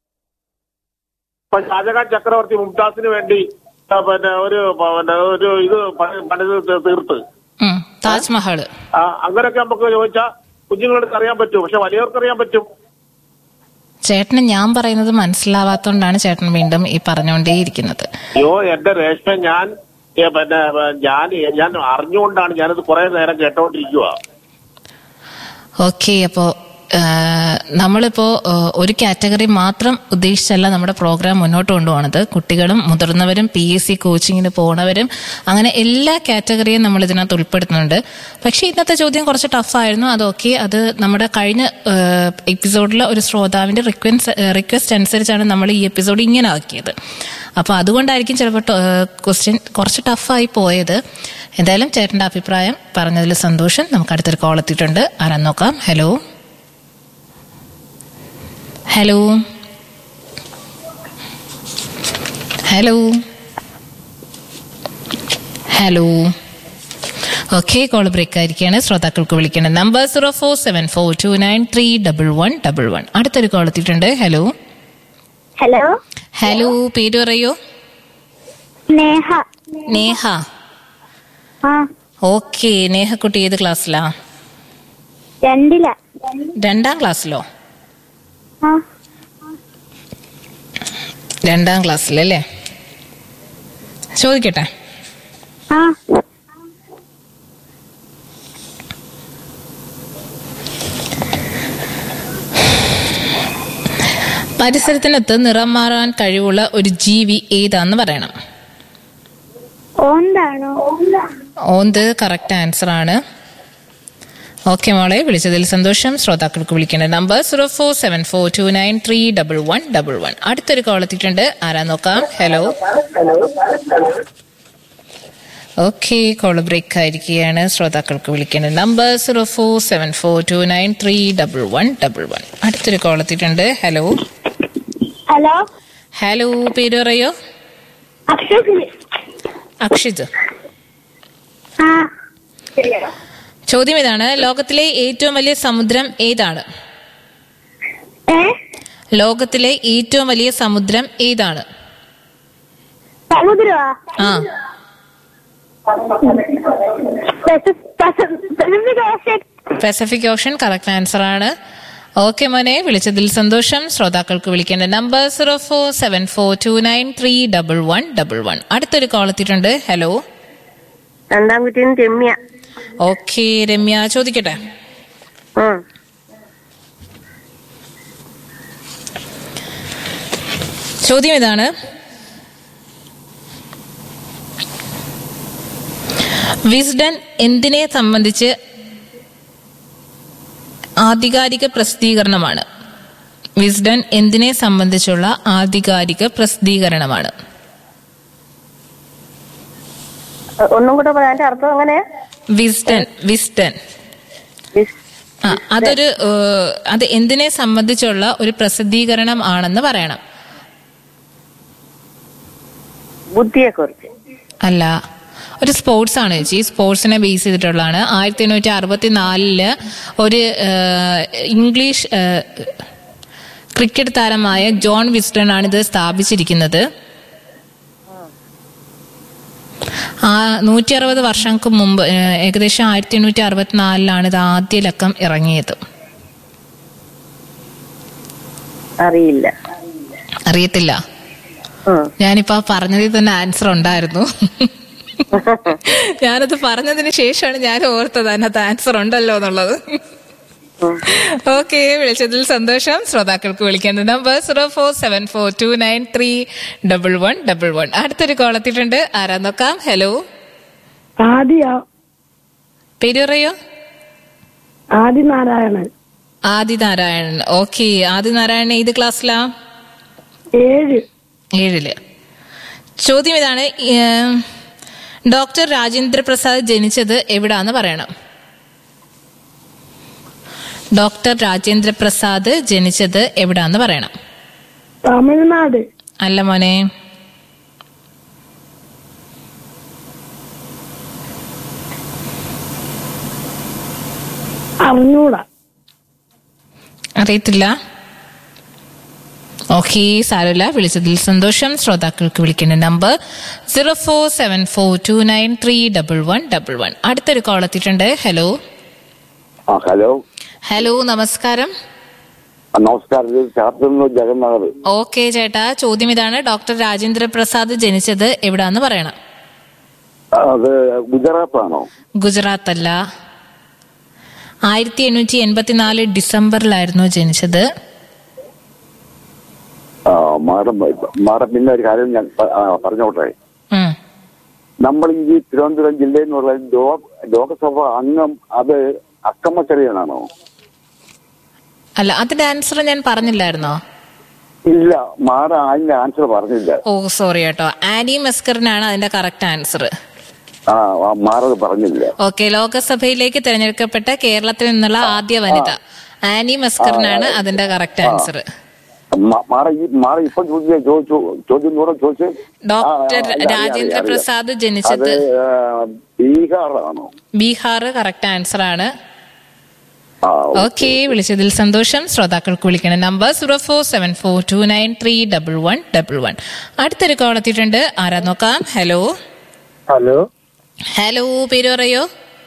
ഇപ്പൊ ഷാജഹാൻ ചക്രവർത്തി മുംതാസിന് വേണ്ടി ആ, പിന്നെ ഒരു പിന്നെ ഒരു ഇത് പണി- പണിത് തീ- തീർത്ത് ഉം, താജ്മഹൽ ആ, അങ്ങനെയൊക്കെ നമുക്ക് ചോദിച്ചാൽ കുഞ്ഞുങ്ങൾക്ക് അറിയാൻ പറ്റും പക്ഷെ വലിയവർക്ക് അറിയാൻ പറ്റും ചേട്ടന് ഞാൻ പറയുന്നത് മനസ്സിലാവാത്തോണ്ടാണ് ചേട്ടൻ വീണ്ടും ഈ പറഞ്ഞുകൊണ്ടേയിരിക്കുന്നത് അയ്യോ എന്റെ രേഷ്മ ഞാൻ ഏ, പിന്നെ ഏ, ഞാൻ ഞാൻ അറിഞ്ഞുകൊണ്ടാണ് ഞാനത് കുറെ നേരം കേട്ടോണ്ടിരിക്കുക ഓക്കെ അപ്പോ ഏഹ്, നമ്മളിപ്പോ ഏഹ്, ഒരു കാറ്റഗറി മാത്രം ഉദ്ദേശിച്ചല്ല നമ്മുടെ പ്രോഗ്രാം മുന്നോട്ട് കൊണ്ടുപോകണത് കുട്ടികളും മുതിർന്നവരും പി എസ് സി കോച്ചിങ്ങിന് പോണവരും അങ്ങനെ എല്ലാ കാറ്റഗറിയും നമ്മൾ ഇതിനകത്ത് ഉൾപ്പെടുത്തുന്നുണ്ട് പക്ഷേ ഇന്നത്തെ ചോദ്യം കുറച്ച് ടഫായിരുന്നു അതൊക്കെ അത് നമ്മുടെ കഴിഞ്ഞ എപ്പിസോഡിലെ ഒരു ശ്രോതാവിന്റെ റിക്വസ്റ്റ് റിക്വസ്റ്റ് അനുസരിച്ചാണ് നമ്മൾ ഈ എപ്പിസോഡ് ഇങ്ങനെ ആക്കിയത് അപ്പോൾ അതുകൊണ്ടായിരിക്കും ചിലപ്പോൾ ക്വസ്റ്റ്യൻ കുറച്ച് ടഫായി പോയത് എന്തായാലും ചേട്ടന്റെ അഭിപ്രായം പറഞ്ഞതിൽ സന്തോഷം നമുക്ക് അടുത്തൊരു കോൾ എത്തിയിട്ടുണ്ട് ആരാന്ന് നോക്കാം hello hello hello hello okay call break ആയിരിക്കുകയാണ് ശ്രോതാക്കൾക്ക് വിളിക്കേണ്ടത് number zero four seven four two nine three double one double one അടുത്തൊരു കോൾ എത്തിയിട്ടുണ്ട് ഹലോ ഹലോ ഹലോ പേര് പറയൂ നേഹ നേഹ ആ ഓക്കെ നേഹക്കുട്ടി ഏത് ക്ലാസ്സിലാ രണ്ടില രണ്ടാം ക്ലാസ്സിലോ ആ രണ്ടാം ക്ലാസ്സിലല്ലേ ചോദിക്കട്ടെ ആ പരിസരത്തിനകത്ത് നിറം മാറാൻ കഴിവുള്ള ഒരു ജീവി ഏതാന്ന് പറയണം ഓന്താണോ ഓന്ത് കറക്റ്റ് ആൻസർ ആണ് ഓക്കെ മോളെ വിളിച്ചതിൽ സന്തോഷം ശ്രോതാക്കൾക്ക് വിളിക്കേണ്ട number zero four seven four two nine three double one double one അടുത്തൊരു കോൾ എത്തിയിട്ടുണ്ട് ആരാ നോക്കാം ഹലോ ഓക്കെ കോൾ ബ്രേക്ക് ആയിരിക്കുകയാണ് ശ്രോതാക്കൾക്ക് വിളിക്കേണ്ട number zero four seven four two nine three double one double one അടുത്തൊരു കോൾ എത്തിയിട്ടുണ്ട് ഹലോ ഹലോ ഹലോ പേര് പറയോ അക്ഷയ് അക്ഷിത് ആ ചോദ്യം ഇതാണ് ലോകത്തിലെ ഏറ്റവും വലിയ സമുദ്രം ഏതാണ് ഏ ലോകത്തിലെ ഏറ്റവും വലിയ സമുദ്രം ഏതാണ് സമുദ്രമാ ആ Pacific ocean Pacific ocean correct answer ആണ് ഓക്കെ മോനെ വിളിച്ചതിൽ സന്തോഷം ശ്രോതാക്കൾക്ക് വിളിക്കേണ്ട number zero four seven four two nine three double one double one അടുത്തൊരു കോൾ എത്തിയിട്ടുണ്ട് ഹലോ രണ്ടാം കുട്ടീന് രമ്യ ഓക്കെ രമ്യ ചോദിക്കട്ടെ ഉം. ചോദ്യം ഇതാണ് വിസ്ഡൻ എന്തിനെ സംബന്ധിച്ച് ആധികാരിക പ്രസിദ്ധീകരണമാണ് വിസ്ഡൻ എന്തിനെ സംബന്ധിച്ചുള്ള ആധികാരിക പ്രസിദ്ധീകരണമാണ് ഒന്നും കൂടെ പറയാം അതിന്റെ അർത്ഥം എങ്ങനെ വിസ്ഡൻ വിസ്ഡൻ ആ അതൊരു ഏഹ്, അത് എന്തിനെ സംബന്ധിച്ചുള്ള ഒരു പ്രസിദ്ധീകരണം ആണെന്ന് പറയണം ബുദ്ധിയെ കുറിച്ച് അല്ല ഒരു സ്പോർട്സ് ആണ് ചേച്ചി സ്പോർട്സിനെ ബേസ് ചെയ്തിട്ടുള്ളതാണ് ആയിരത്തി എണ്ണൂറ്റി അറുപത്തി നാലില് ഒരു ഏഹ്, ഇംഗ്ലീഷ് ഏഹ്, ക്രിക്കറ്റ് താരമായ ജോൺ വിസ്റ്റൺ ആണ് ഇത് സ്ഥാപിച്ചിരിക്കുന്നത് ആ നൂറ്റി അറുപത് വർഷങ്ങൾക്ക് മുമ്പ് ഏഹ്, ഏകദേശം ആയിരത്തി എണ്ണൂറ്റി അറുപത്തിനാലിലാണ് ഇത് ആദ്യ ലക്കം ഇറങ്ങിയത് അറിയില്ല അറിയത്തില്ല ഉം. ഞാനിപ്പോ ആ പറഞ്ഞതിൽ തന്നെ ആൻസർ ഉണ്ടായിരുന്നു ഞാനത് പറഞ്ഞതിന് ശേഷമാണ് ഞാൻ ഓർത്തത് അതിനകത്ത് ആൻസർ ഉണ്ടല്ലോ എന്നുള്ളത് ഓക്കെ വിളിച്ചതിൽ സന്തോഷം ശ്രോതാക്കൾക്ക് വിളിക്കേണ്ട number zero four seven four two nine three double one double one അടുത്തൊരു കോൾ എത്തിയിട്ടുണ്ട് ആരാ നോക്കാം ഹലോ ആദിയാ പേര് പറയോ ആദിനാരായണൻ ആദിനാരായണൻ ഓക്കെ ആദിനാരായണൻ ഏത് ക്ലാസ്സിലാ ഏഴ് ഏഴില് ചോദ്യം ഇതാണ് ഏം, ഡോക്ടർ രാജേന്ദ്ര പ്രസാദ് ജനിച്ചത് എവിടാന്ന് പറയണം ഡോക്ടർ രാജേന്ദ്ര പ്രസാദ് ജനിച്ചത് എവിടാന്ന് പറയണം തമിഴ്നാട് അല്ല മോനെ അറിഞ്ഞൂടാ അറിയത്തില്ല ഓക്കെ സാരമില്ല വിളിച്ചതിൽ സന്തോഷം ശ്രോതാക്കൾക്ക് വിളിക്കേണ്ട number zero four seven four two nine three double one double one അടുത്തൊരു കോൾ എത്തിയിട്ടുണ്ട് ഹലോ ആ ഹലോ ഹലോ നമസ്കാരം ആ, നമസ്കാരം ഇത് ശാസ്ത്രജ്ഞ ജഗന്നാഥ് ഓക്കെ ചേട്ടാ ചോദ്യം ഇതാണ് ഡോക്ടർ രാജേന്ദ്ര പ്രസാദ് ജനിച്ചത് എവിടാന്ന് പറയണം അത് ഗുജറാത്താണോ ഗുജറാത്ത് അല്ല ആയിരത്തി എണ്ണൂറ്റി എൺപത്തിനാല് ഡിസംബറിലായിരുന്നു ജനിച്ചത് ആ, മാഡം മാഡം പിന്നെ ഒരു കാര്യം ഞാൻ പ- ആ, പറഞ്ഞോട്ടെ ഉം. നമ്മൾ ഈ തിരുവനന്തപുരം ജില്ലയിൽ നിന്നുള്ള ലോ- ലോകസഭ അംഗം അത് അക്കമ്മച്ചെറിയനാണോ അല്ല അതിന്റെ ആൻസർ ഞാൻ പറഞ്ഞില്ലായിരുന്നോ ഇല്ല മാഡം അതിന്റെ ആൻസർ പറഞ്ഞില്ല ഓ സോറി കേട്ടോ ആനി മെസ്കറിനാണ് അതിന്റെ കറക്റ്റ് ആൻസർ ആ ആ, മാഡം പറഞ്ഞില്ല ഓക്കെ ലോകസഭയിലേക്ക് തിരഞ്ഞെടുക്കപ്പെട്ട കേരളത്തിൽ നിന്നുള്ള ആദ്യ വനിത ആനി മെസ്കറിനാണ് അതിന്റെ കറക്റ്റ് ആൻസർ മ- മാഡം ഈ മാഡം ഇപ്പൊ ചോദിച്ച ചോദിച്ചു ചോദ്യം കൂടെ ചോദിച്ചു ഡോക്ടർ രാജേന്ദ്ര പ്രസാദ് ജനിച്ചത് അത് ആ, ബീഹാറാണോ ബീഹാർ കറക്റ്റ് ആൻസർ ആണ് ആ ഓക്കെ വിളിച്ചതിൽ സന്തോഷം ശ്രോതാക്കൾക്ക് വിളിക്കണം number zero four seven four two nine three double one double one അടുത്തൊരു കോൾ എത്തിയിട്ടുണ്ട് ആരാ നോക്കാം ഹലോ ഹലോ ഹലോ പേര് പറയോ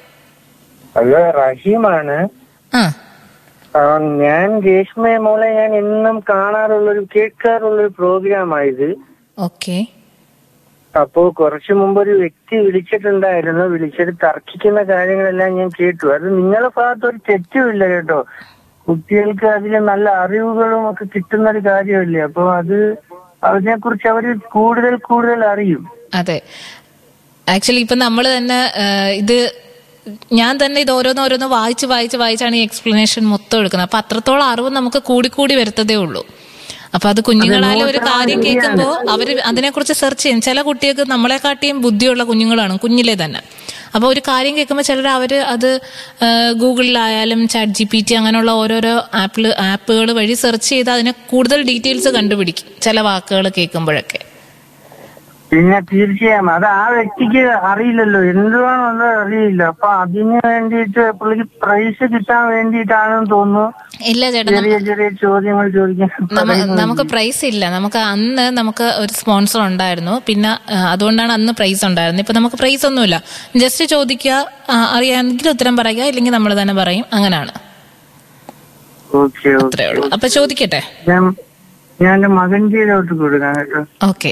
ഹലോ റഹീമാണ് ആ ആ, ഞാൻ രേഷ്മ മോളെ ഞാൻ എന്നും കാണാറുള്ളൊരു കേൾക്കാറുള്ളൊരു പ്രോഗ്രാമായത് ഓക്കെ അപ്പോ കുറച്ചു മുമ്പ് ഒരു വ്യക്തി വിളിച്ചിട്ടുണ്ടായിരുന്നു വിളിച്ചിട്ട് തർക്കിക്കുന്ന കാര്യങ്ങളെല്ലാം ഞാൻ കേട്ടു അത് നിങ്ങളുടെ ഭാഗത്ത് ഒരു തെറ്റുമില്ല കേട്ടോ കുട്ടികൾക്ക് അതിൽ നല്ല അറിവുകളും ഒക്കെ കിട്ടുന്ന ഒരു കാര്യമല്ലേ അപ്പൊ അത് അതിനെ കുറിച്ച് അവർ കൂടുതൽ കൂടുതൽ അറിയും അതെ ആക്ച്വലി ഇപ്പൊ നമ്മൾ തന്നെ ആ, ഇത് ഞാൻ തന്നെ ഇത് ഓരോന്ന് ഓരോന്ന് വായിച്ച് വായിച്ച് വായിച്ചാണ് ഈ എക്സ്പ്ലനേഷൻ മൊത്തം എടുക്കുന്നത് അപ്പൊ അത്രത്തോളം അറിവ് നമുക്ക് കൂടിക്കൂടി വരുത്തതേ ഉള്ളൂ അപ്പൊ അത് കുഞ്ഞുങ്ങളായാലും ഒരു കാര്യം കേൾക്കുമ്പോൾ അവർ അതിനെക്കുറിച്ച് സെർച്ച് ചെയ്യും ചില കുട്ടികൾക്ക് നമ്മളെക്കാട്ടിയും ബുദ്ധിയുള്ള കുഞ്ഞുങ്ങളാണ് കുഞ്ഞിലെ തന്നെ അപ്പോൾ ഒരു കാര്യം കേൾക്കുമ്പോൾ ചിലർ അവർ അത് ആ, ഗൂഗിളിലായാലും ചാറ്റ് ജി പി ടി അങ്ങനെയുള്ള ഓരോരോ ആപ്പിൾ ആപ്പുകൾ വഴി സെർച്ച് ചെയ്ത് അതിനെ കൂടുതൽ ഡീറ്റെയിൽസ് കണ്ടുപിടിക്കും ചില വാക്കുകൾ കേൾക്കുമ്പോഴൊക്കെ പിന്നെ തീർച്ചയായും അത് ആ വ്യക്തിക്ക് അറിയില്ലല്ലോ എന്തുവാണെന്നുള്ളത് അറിയില്ല അപ്പൊ അതിന് വേണ്ടിയിട്ട് പുള്ളിക്ക് പ്രൈസ് കിട്ടാൻ വേണ്ടിയിട്ടാണെന്ന് തോന്നുന്നു ഇല്ല ചേട്ടാ ചെറിയ ചെറിയ ചോദ്യങ്ങൾ ചോദിക്കാൻ നമ്മ- പറയുന്നത്. നമുക്ക് പ്രൈസ് ഇല്ല നമുക്ക് അന്ന് നമുക്ക് ഒരു സ്പോൺസർ ഉണ്ടായിരുന്നു പിന്നെ ആ, അതുകൊണ്ടാണ് അന്ന് പ്രൈസ് ഉണ്ടായിരുന്നത് ഇപ്പൊ നമുക്ക് പ്രൈസ് ഒന്നുമില്ല ജസ്റ്റ് ചോദിക്കുക ആ, അറിയാമെങ്കിൽ ഉത്തരം പറയുക ഇല്ലെങ്കിൽ നമ്മൾ തന്നെ പറയും അങ്ങനെയാണ് ഓക്കെ ഓക്കെ അത്രേ ഉള്ളൂ അപ്പൊ ചോദിക്കട്ടെ ഞാൻ ഞാൻ എന്റെ മകൻജിയിലോട്ട് കൊടുക്കാം കേട്ടോ ഓക്കെ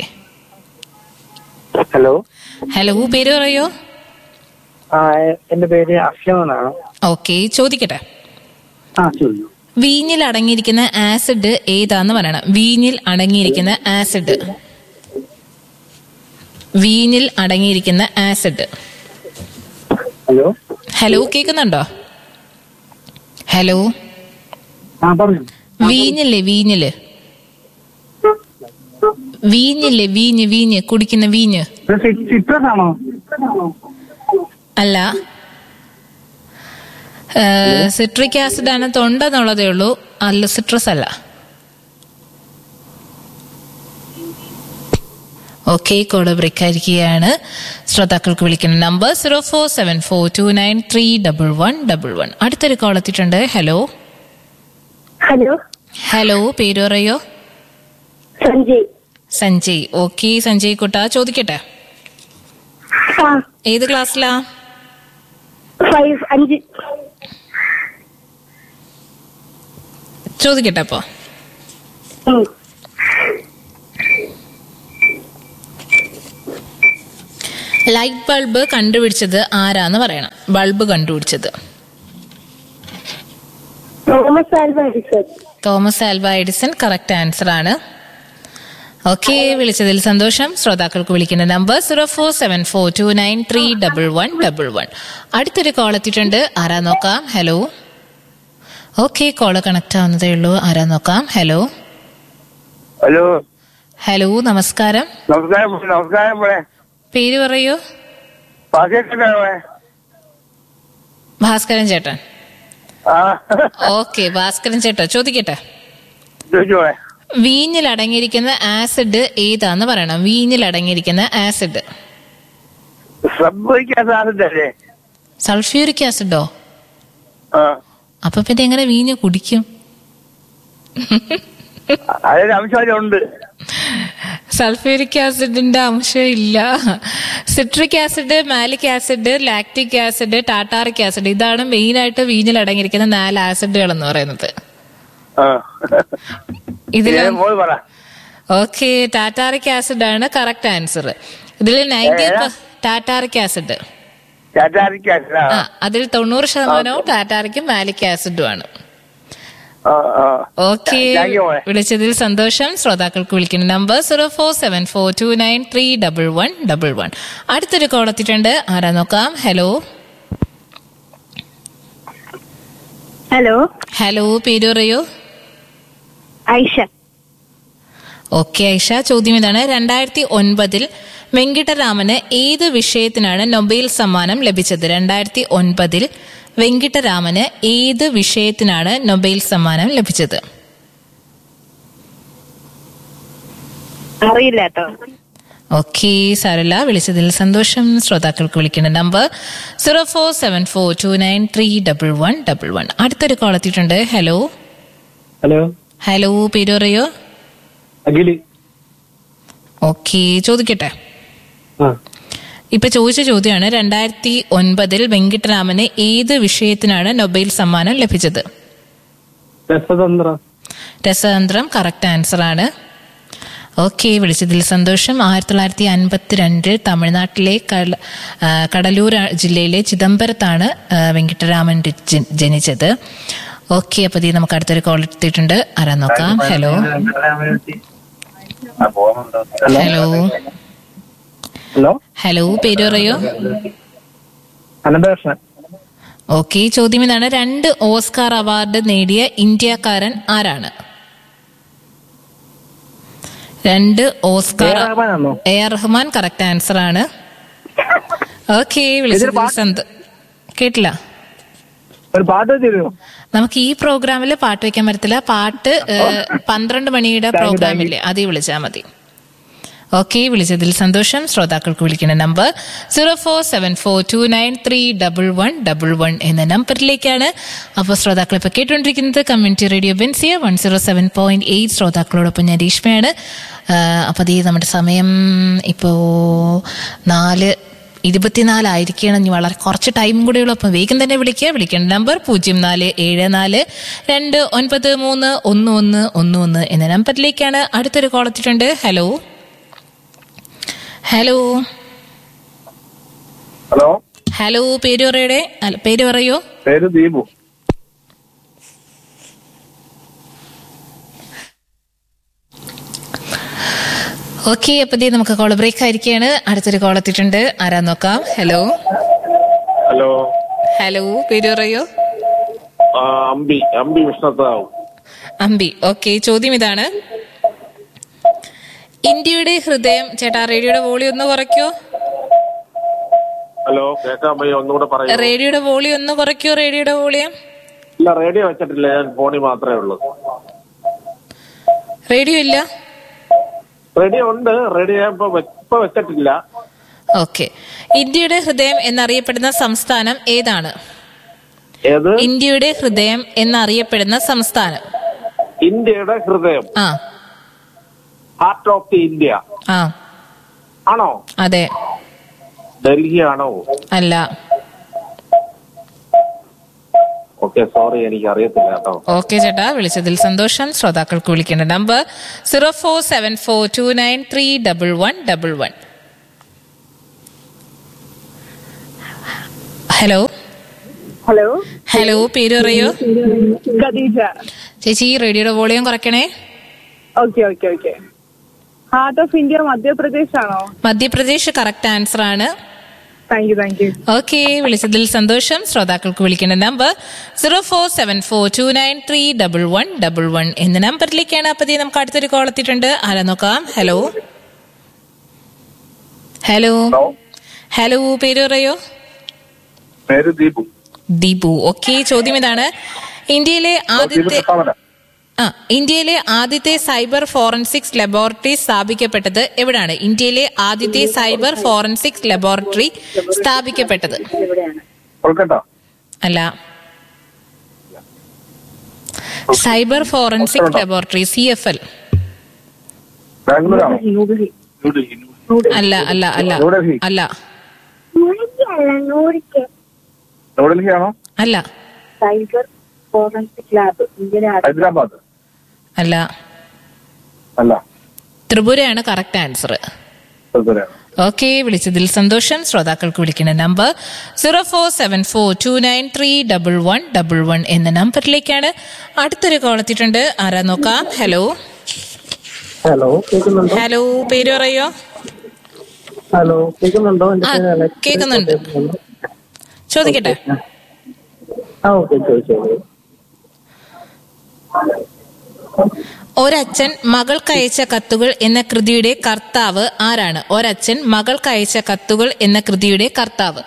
ഹലോ ഹലോ പേര് പറയോ ആ എ- എന്റെ പേര് അസ്ലം എന്നാണ് ഓക്കെ ചോദിക്കട്ടെ ആ ചോദിച്ചു വീഞ്ഞിൽ അടങ്ങിയിരിക്കുന്ന ആസിഡ് ഏതാന്ന് പറയണം വീഞ്ഞിൽ അടങ്ങിയിരിക്കുന്ന ആസിഡ് വീഞ്ഞിൽ അടങ്ങിയിരിക്കുന്ന ആസിഡ് ഹലോ ഹലോ കേൾക്കുന്നുണ്ടോ ഹലോ ആ പറഞ്ഞു വീഞ്ഞില്ലേ വീഞ്ഞില് വീഞ്ഞില്ലേ വീഞ്ഞ് വീഞ്ഞ് കുടിക്കുന്ന വീഞ്ഞ് സിട്രസ് ആണോ അല്ല സിട്രിക് ആസിഡ് ആണ് തൊണ്ടെന്നുള്ളതേ ഉള്ളൂ അല്ല സിട്രസ് അല്ല ഓക്കെ കോഡ് ബ്രേക്ക് ആയിരിക്കുകയാണ് ശ്രോതാക്കൾക്ക് വിളിക്കുന്ന number zero four seven four two nine three double one double one അടുത്തൊരു കോൾ എത്തിയിട്ടുണ്ട് ഹലോ ഹലോ ഹലോ പേര് പറയോ സഞ്ജയ് സഞ്ജയ് ഓക്കെ സഞ്ജയ് കുട്ട ചോദിക്കട്ടെ ആ ഏത് ക്ലാസ്സിലാ ഫൈവ് അഞ്ച് ചോദിക്കട്ടെ അപ്പൊ ഉം. ലൈറ്റ് ബൾബ് കണ്ടുപിടിച്ചത് ആരാന്ന് പറയണം ബൾബ് കണ്ടുപിടിച്ചത് Thomas Alva Edison Thomas Alva Edison correct answer ആണ് ഓക്കെ വിളിച്ചതിൽ സന്തോഷം ശ്രോതാക്കൾക്ക് വിളിക്കുന്ന number zero four seven four two nine three double one double one അടുത്തൊരു കോൾ എത്തിയിട്ടുണ്ട് ആരാ നോക്കാം ഹലോ ഓക്കെ കോള് കണക്ട് ആവുന്നതേ ഉള്ളൂ ആരാ നോക്കാം ഹലോ ഹലോ ഹലോ നമസ്കാരം നമസ്കാരം മോളെ, നമസ്കാരം മോളെ പേര് പറയൂ പാകിസ്ഥാനേ ഭാസ്കരൻ ചേട്ടൻ ആ ഓക്കെ ഭാസ്കരൻ ചേട്ടാ ചോദിക്കട്ടെ ചോദിച്ചു മോളെ വീഞ്ഞിൽ അടങ്ങിയിരിക്കുന്ന ആസിഡ് ഏതാന്ന് പറയണം വീഞ്ഞിൽ അടങ്ങിയിരിക്കുന്ന ആസിഡ് സംഭവിക്കാൻ സാധ്യതല്ലേ സൾഫ്യൂരിക് ആസിഡോ ആ അപ്പൊ പിന്നെ എങ്ങനെ വീഞ്ഞ് കുടിക്കും അതിന്റെ അംശം ഉണ്ട് സൾഫ്യൂരിക് ആസിഡിന്റെ അംശം ഇല്ല citric acid malic acid lactic acid tartaric acid ഇതാണ് മെയിൻ ആയിട്ട് വീഞ്ഞിൽ അടങ്ങിയിരിക്കുന്ന നാല് ആസിഡുകൾ എന്ന് പറയുന്നത് ആ ഇതിൽ ഏ, മോള് പറ ഓക്കെ ടാറ്റാറിക് ആസിഡ് ആണ് കറക്റ്റ് ആൻസർ ഇതിൽ നയൻറ്റി ഏതാ? ടാറ്റാറിക് ആസിഡ് ചാറ്റാരിക്കാൻ ആ അതിൽ തൊണ്ണൂറ് ശതമാനവും ടാറ്റാറിക്കും മാലിക് ആസിഡും ആണ് ഓക്കെ താങ്ക് യു മോളെ വിളിച്ചതിൽ സന്തോഷം ശ്രോതാക്കൾക്ക് വിളിക്കുന്ന number zero four seven four two nine three double one double one അടുത്തൊരു കോൾ എത്തിയിട്ടുണ്ട് ആരാ നോക്കാം ഹലോ ഹലോ ഹലോ പേര് പറയൂ ഐഷ ഓക്കെ ഐഷ ചോദ്യം ഇതാണ് രണ്ടായിരത്തി ഒൻപതിൽ വെങ്കിട്ടരാമന് ഏത് വിഷയത്തിനാണ് നൊബേൽ സമ്മാനം ലഭിച്ചത് രണ്ടായിരത്തി ഒൻപതിൽ വെങ്കിട്ടരാമന് ഏത് വിഷയത്തിനാണ് നൊബേൽ സമ്മാനം ലഭിച്ചത് അറിയില്ല കേട്ടോ ഓക്കെ സാരല്ല വിളിച്ചതിൽ സന്തോഷം ശ്രോതാക്കൾക്ക് വിളിക്കുന്ന number zero four seven four two nine three double one double one അടുത്തൊരു കോൾ എത്തിയിട്ടുണ്ട് ഹലോ ഹലോ ഹലോ പേര് പറയോ അഖില് ഓക്കെ ചോദിക്കട്ടെ ആ ഇപ്പൊ ചോദിച്ച ചോദ്യമാണ് രണ്ടായിരത്തി ഒൻപതിൽ വെങ്കിട്ടരാമന് ഏത് വിഷയത്തിനാണ് നൊബേൽ സമ്മാനം ലഭിച്ചത് രസതന്ത്ര രസതന്ത്രം കറക്റ്റ് ആൻസർ ആണ് ഓക്കെ വിളിച്ചതിൽ സന്തോഷം ആയിരത്തി തൊള്ളായിരത്തി അൻപത്തിരണ്ടിൽ തമിഴ്നാട്ടിലെ കട- ആ, കടലൂർ ജില്ലയിലെ ചിദംബരത്താണ് ആ, വെങ്കിട്ടരാമൻ ജ- ജനിച്ചത് ഓക്കെ അപ്പൊ ദേ നമുക്ക് അടുത്തൊരു കോൾ എത്തിയിട്ടുണ്ട് ആരാ നോക്കാം ഹലോ ഹലോ ഹലോ ഹലോ പേര് പറയോ അനന്തകൃഷ്ണൻ ഓക്കെ ചോദ്യം ഇതാണ് രണ്ട് ഓസ്കാർ അവാർഡ് നേടിയ ഇന്ത്യക്കാരൻ ആരാണ് രണ്ട് ഓസ്കാർ എ ആർ റഹ്മാനാണോ? A R Rahman correct answer ആണ് ഓക്കെ വിളിച്ചതിൽ സന്ത കേട്ടില്ല ഒരു പാട്ട് തരുമോ നമുക്ക് ഈ പ്രോഗ്രാമിൽ പാട്ട് വെക്കാൻ പറ്റത്തില്ല പാട്ട് ഏഹ്, പന്ത്രണ്ട് മണിയുടെ പ്രോഗ്രാമില്ലേ അതിൽ വിളിച്ചാൽ മതി ഓക്കെ വിളിച്ചതിൽ സന്തോഷം ശ്രോതാക്കൾക്ക് വിളിക്കുന്ന number zero four seven four two nine three double one double one എന്ന നമ്പറിലേക്കാണ് അപ്പോൾ ശ്രോതാക്കൾ ഇപ്പോൾ കേട്ടുകൊണ്ടിരിക്കുന്നത് community radio Benziger one zero seven point eight ശ്രോതാക്കളോടൊപ്പം ഞാൻ രേഷ്മയാണ് അപ്പോൾ അതേ നമ്മുടെ സമയം ഇപ്പോൾ നാല് ഇരുപത്തിനാലായിരിക്കണം ഇനി വളരെ കുറച്ച് ടൈം കൂടെ ഉള്ളൂ അപ്പം വേഗം തന്നെ വിളിക്കുക വിളിക്കേണ്ട നമ്പർ പൂജ്യം നാല് ഏഴ് നാല് രണ്ട് ഒൻപത് മൂന്ന് ഒന്ന് ഒന്ന് ഒന്ന് ഒന്ന് എന്ന നമ്പറിലേക്കാണ് അടുത്തൊരു കോൾ എത്തിയിട്ടുണ്ട് ഹലോ ഹലോ ഹലോ ഹലോ പേര് പറയടെ അല്ല പേര് പറയൂ പേര് ദീപു ഓക്കെ അപ്പൊ ദേ നമുക്ക് കോൾ ബ്രേക്ക് ആയിരിക്കുകയാണ് അടുത്തൊരു കോൾ എത്തിയിട്ടുണ്ട് ആരാ നോക്കാം ഹലോ ഹലോ ഹലോ പേര് പറയൂ ആ, അമ്പി അമ്പി വിഷ്ണത്താവും അമ്പി ഓക്കെ ചോദ്യം ഇതാണ് ഇന്ത്യയുടെ ഹൃദയം ചേട്ടാ റേഡിയോയുടെ വോളി ഒന്ന് കുറയ്ക്കോ ഹലോ കേൾക്കാൻ വയ്യ ഒന്നുകൂടെ പറയൂ റേഡിയോയുടെ വോളി ഒന്ന് കുറയ്ക്കോ റേഡിയോയുടെ വോളിയം ഇല്ല റേഡിയോ വെച്ചിട്ടില്ല ഞാൻ ഫോണിൽ മാത്രമേ ഉള്ളൂ റേഡിയോ ഇല്ല റേഡിയോ ഉണ്ട് റേഡിയോ ഞാൻ ഇപ്പൊ വെ- ഇപ്പൊ വെച്ചിട്ടില്ല ഓക്കെ ഇന്ത്യയുടെ ഹൃദയം എന്നറിയപ്പെടുന്ന സംസ്ഥാനം ഏതാണ് ഏത് ഇന്ത്യയുടെ ഹൃദയം എന്നറിയപ്പെടുന്ന സംസ്ഥാനം ഇന്ത്യയുടെ ഹൃദയം ആ ഹാർട്ട് ഓഫ് ദി ഇന്ത്യ ആ ആണോ അതെ ഡൽഹി ആണോ അല്ല ഓക്കെ സോറി എനിക്ക് അറിയത്തില്ല കേട്ടോ ഓക്കെ ചേട്ടാ വിളിച്ചതിൽ സന്തോഷം ശ്രോതാക്കൾക്ക് വിളിക്കേണ്ട number zero four seven four two nine three double one double one hello hello hello പേര് പറയൂ ഖദീജ ചേച്ചി ഈ റേഡിയോയുടെ വോളിയം കുറയ്ക്കണേ okay okay okay heart of India Madhya Pradesh ആണോ മധ്യപ്രദേശ് കറക്റ്റ് ആൻസർ ആണ് thank you thank you okay വിളിച്ചതിൽ സന്തോഷം ശ്രോതാക്കൾക്ക് വിളിക്കേണ്ട number zero four seven four two nine three double one double one എന്ന നമ്പറിലേക്കാണ് അപ്പതി നമുക്ക് അടുത്തൊരു കോൾ എത്തിയിട്ടുണ്ട് ആരാ നോക്കാം ഹലോ ഹലോ ഹലോ പേര് പറയോ പേര് ദീപു ദീപു ഓക്കെ ചോദ്യം ഇതാണ് ഇന്ത്യയിലെ ആദ്യത്തെ ആ ഇന്ത്യയിലെ ആദ്യത്തെ സൈബർ ഫോറൻസിക്സ് ലബോറട്ടറി സ്ഥാപിക്കപ്പെട്ടത് എവിടാണ് ഇന്ത്യയിലെ ആദ്യത്തെ സൈബർ ഫോറൻസിക്സ് ലബോറട്ടറി സ്ഥാപിക്കപ്പെട്ടത് കൊൽക്കത്ത അല്ല cyber forensic laboratory C F L ബാംഗ്ലൂരാണോ അല്ല അല്ല അല്ല ന്യൂഡൽഹി. അല്ല ന്യൂഡൽഹി ആണോ അല്ല സൈബർ ഫോറൻസിക് ലാബ് ഇന്ത്യയിലെ ഹൈദരാബാദ് അല്ല അല്ല ത്രിപുരയാണ് കറക്റ്റ് ആൻസർ ത്രിപുരയാണ് ഓക്കെ വിളിച്ചതിൽ സന്തോഷം ശ്രോതാക്കൾക്ക് വിളിക്കുന്ന number zero four seven four two nine three double one double one എന്ന നമ്പറിലേക്കാണ് അടുത്തൊരു കോൾ എത്തിയിട്ടുണ്ട് ആരാ നോക്കാം ഹലോ ഹലോ കേൾക്കുന്നുണ്ടോ ഹലോ പേര് പറയോ ഹലോ കേൾക്കുന്നുണ്ടോ എന്റെ ആ, പേര് അലക്സ്. കേൾക്കുന്നുണ്ട്. ചോദിക്കട്ടെ ആ ഓക്കെ ചോദിച്ചോളൂ ഒരച്ഛൻ മകൾക്കയച്ച കത്തുകൾ എന്ന കൃതിയുടെ കർത്താവ് ആരാണ് ഒരച്ഛൻ മകൾക്കയച്ച കത്തുകൾ എന്ന കൃതിയുടെ കർത്താവ്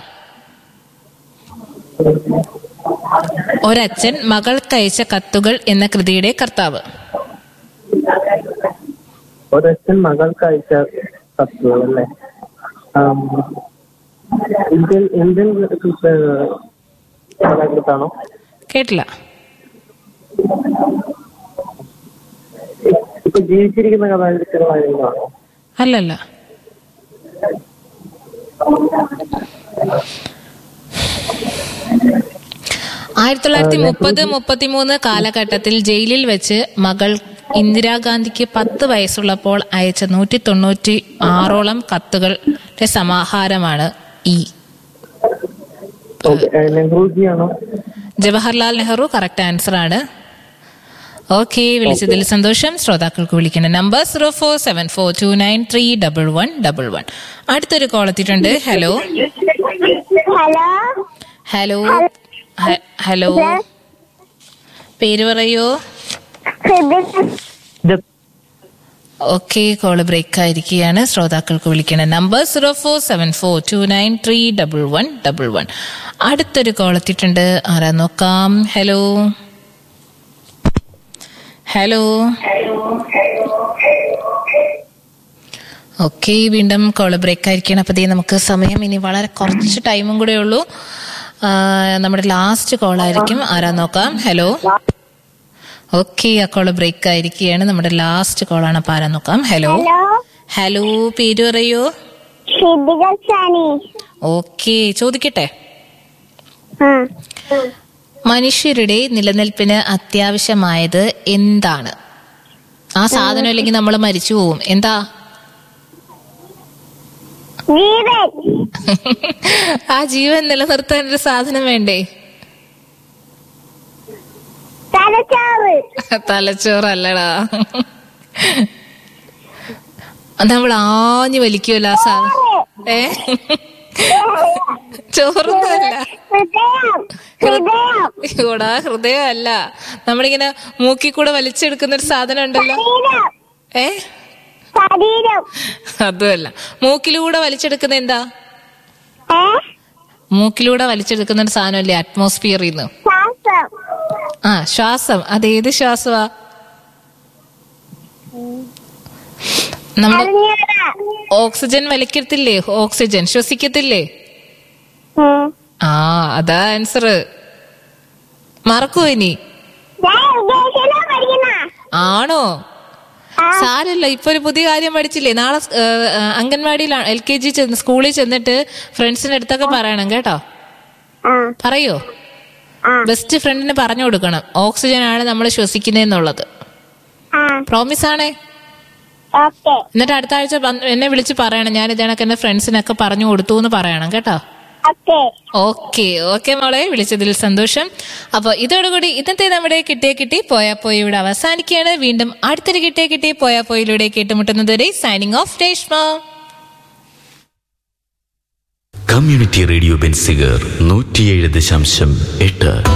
ഒരച്ഛൻ മകൾക്കയച്ച കത്തുകൾ എന്ന കൃതിയുടെ കർത്താവ് ഒരച്ഛൻ മകൾക്ക് അയച്ച കത്തുകൾ അല്ലേ ആം, ഇന്ത്യൻ ഇന്ത്യൻ കഥാകൃത്താണോ കേട്ടില്ല ഇപ്പൊ ജീവിച്ചിരിക്കുന്ന കഥാകൃത്തുകളായിരുന്നാണോ അല്ലല്ല ആയിരത്തി തൊള്ളായിരത്തി മുപ്പത് മുപ്പത്തിമൂന്ന് കാലഘട്ടത്തിൽ ജയിലിൽ വെച്ച് മകൾ ഇന്ദിരാഗാന്ധിക്ക് പത്ത് വയസ്സുള്ളപ്പോൾ അയച്ച നൂറ്റി തൊണ്ണൂറ്റി ആറോളം കത്തുകളുടെ സമാഹാരമാണ് ഈ ഓക്കെ നെഹ്റുജിയാണോ ജവഹർലാൽ നെഹ്റു കറക്റ്റ് ആൻസർ ആണ് ഓക്കെ വിളിച്ചതിൽ സന്തോഷം ശ്രോതാക്കൾക്ക് വിളിക്കുന്ന number zero four seven four two nine three double one double one അടുത്തൊരു കോൾ എത്തിയിട്ടുണ്ട് ഹലോ ഹലോ ഹലോ ഹ- ഹലോ പേര് പറയൂ ഓക്കെ കോള് ബ്രേക്ക് ആയിരിക്കുകയാണ് ശ്രോതാക്കൾക്ക് വിളിക്കുന്ന number zero four seven four two nine three double one double one അടുത്തൊരു call എത്തിയിട്ടുണ്ട് ആരാ നോക്കാം ഹലോ ഹലോ ഓക്കെ വീണ്ടും കോള് ബ്രേക്ക് ആയിരിക്കണം അപ്പൊ ദേ നമുക്ക് സമയം ഇനി വളരെ കുറച്ച് ടൈമും കൂടെ ഉള്ളൂ ആ, നമ്മുടെ ലാസ്റ്റ് കോൾ ആയിരിക്കും ആരാ നോക്കാം ഹലോ ഓക്കെ ആ കോള് ബ്രേക്ക് ആയിരിക്കുകയാണ് നമ്മുടെ ലാസ്റ്റ് കോളാണ് അപ്പൊ ആരാ നോക്കാം ഹലോ ഹലോ പേര് പറയൂ ഓക്കെ ചോദിക്കട്ടെ മനുഷ്യരുടെ നിലനിൽപ്പിന് അത്യാവശ്യമായത് എന്താണ് ആ സാധനം ഇല്ലെങ്കിൽ നമ്മൾ മരിച്ചു പോവും എന്താ ആ ജീവൻ നിലനിർത്താൻ ഒരു സാധനം വേണ്ടേ തലച്ചോറല്ലടാ നമ്മൾ ആഞ്ഞു വലിക്കുമല്ലോ ആ സാധനം ഏ ചോറൊന്നുമല്ല ഇവിടെ ഹൃദയമല്ല നമ്മളിങ്ങനെ മൂക്കി കൂടെ വലിച്ചെടുക്കുന്ന ഒരു സാധനം ഉണ്ടല്ലോ ഏ അതുമല്ല മൂക്കിലൂടെ വലിച്ചെടുക്കുന്ന എന്താ മൂക്കിലൂടെ വലിച്ചെടുക്കുന്ന ഒരു സാധനമല്ലേ അറ്റ്മോസ്ഫിയറിൽ നിന്ന് ആ ശ്വാസം അതേത് ശ്വാസമാ നമ്മൾ ഓക്സിജൻ വലിക്കത്തില്ലേ ഓക്സിജൻ ശ്വസിക്കത്തില്ലേ ആ അതാ ആൻസർ മറക്കൂ ഇനി ആണോ സാരല്ല ഇപ്പൊ ഒരു പുതിയ കാര്യം പഠിച്ചില്ലേ നാളെ സ്- ഏഹ്, ഏഹ്, അംഗൻവാടിയിലാണ് എൽ കെ ജി ചെന്ന് സ്കൂളിൽ ചെന്നിട്ട് ഫ്രണ്ട്സിന്റെ അടുത്തൊക്കെ പറയണം കേട്ടോ പറയോ ബെസ്റ്റ് ഫ്രണ്ടിന് പറഞ്ഞു കൊടുക്കണം ഓക്സിജൻ ആണ് നമ്മൾ ശ്വസിക്കുന്നതെന്നുള്ളത് പ്രോമിസ് ആണേ എന്നിട്ട് അടുത്ത ആഴ്ച വന്ന് എന്നെ വിളിച്ച് പറയണം ഞാൻ ഇതേണക്ക് എന്റെ ഫ്രണ്ട്സിനൊക്കെ പറഞ്ഞു കൊടുത്തു എന്ന് പറയണം കേട്ടോ ഓക്കെ ഓക്കെ മോളെ വിളിച്ചതിൽ സന്തോഷം അപ്പൊ ഇതോടുകൂടി ഇന്നത്തെ നമ്മുടെ കിട്ടിയ കിട്ടി പോയാ പോയി ഇവിടെ അവസാനിക്കുകയാണ് വീണ്ടും അടുത്തൊരു കിട്ടിയ കിട്ടി പോയാ പോയിലൂടെ കേട്ടുമുട്ടുന്നതുവരെ signing off Reshma community radio Benziger നൂറ്റിയേഴ് ദശാംശം എട്ട്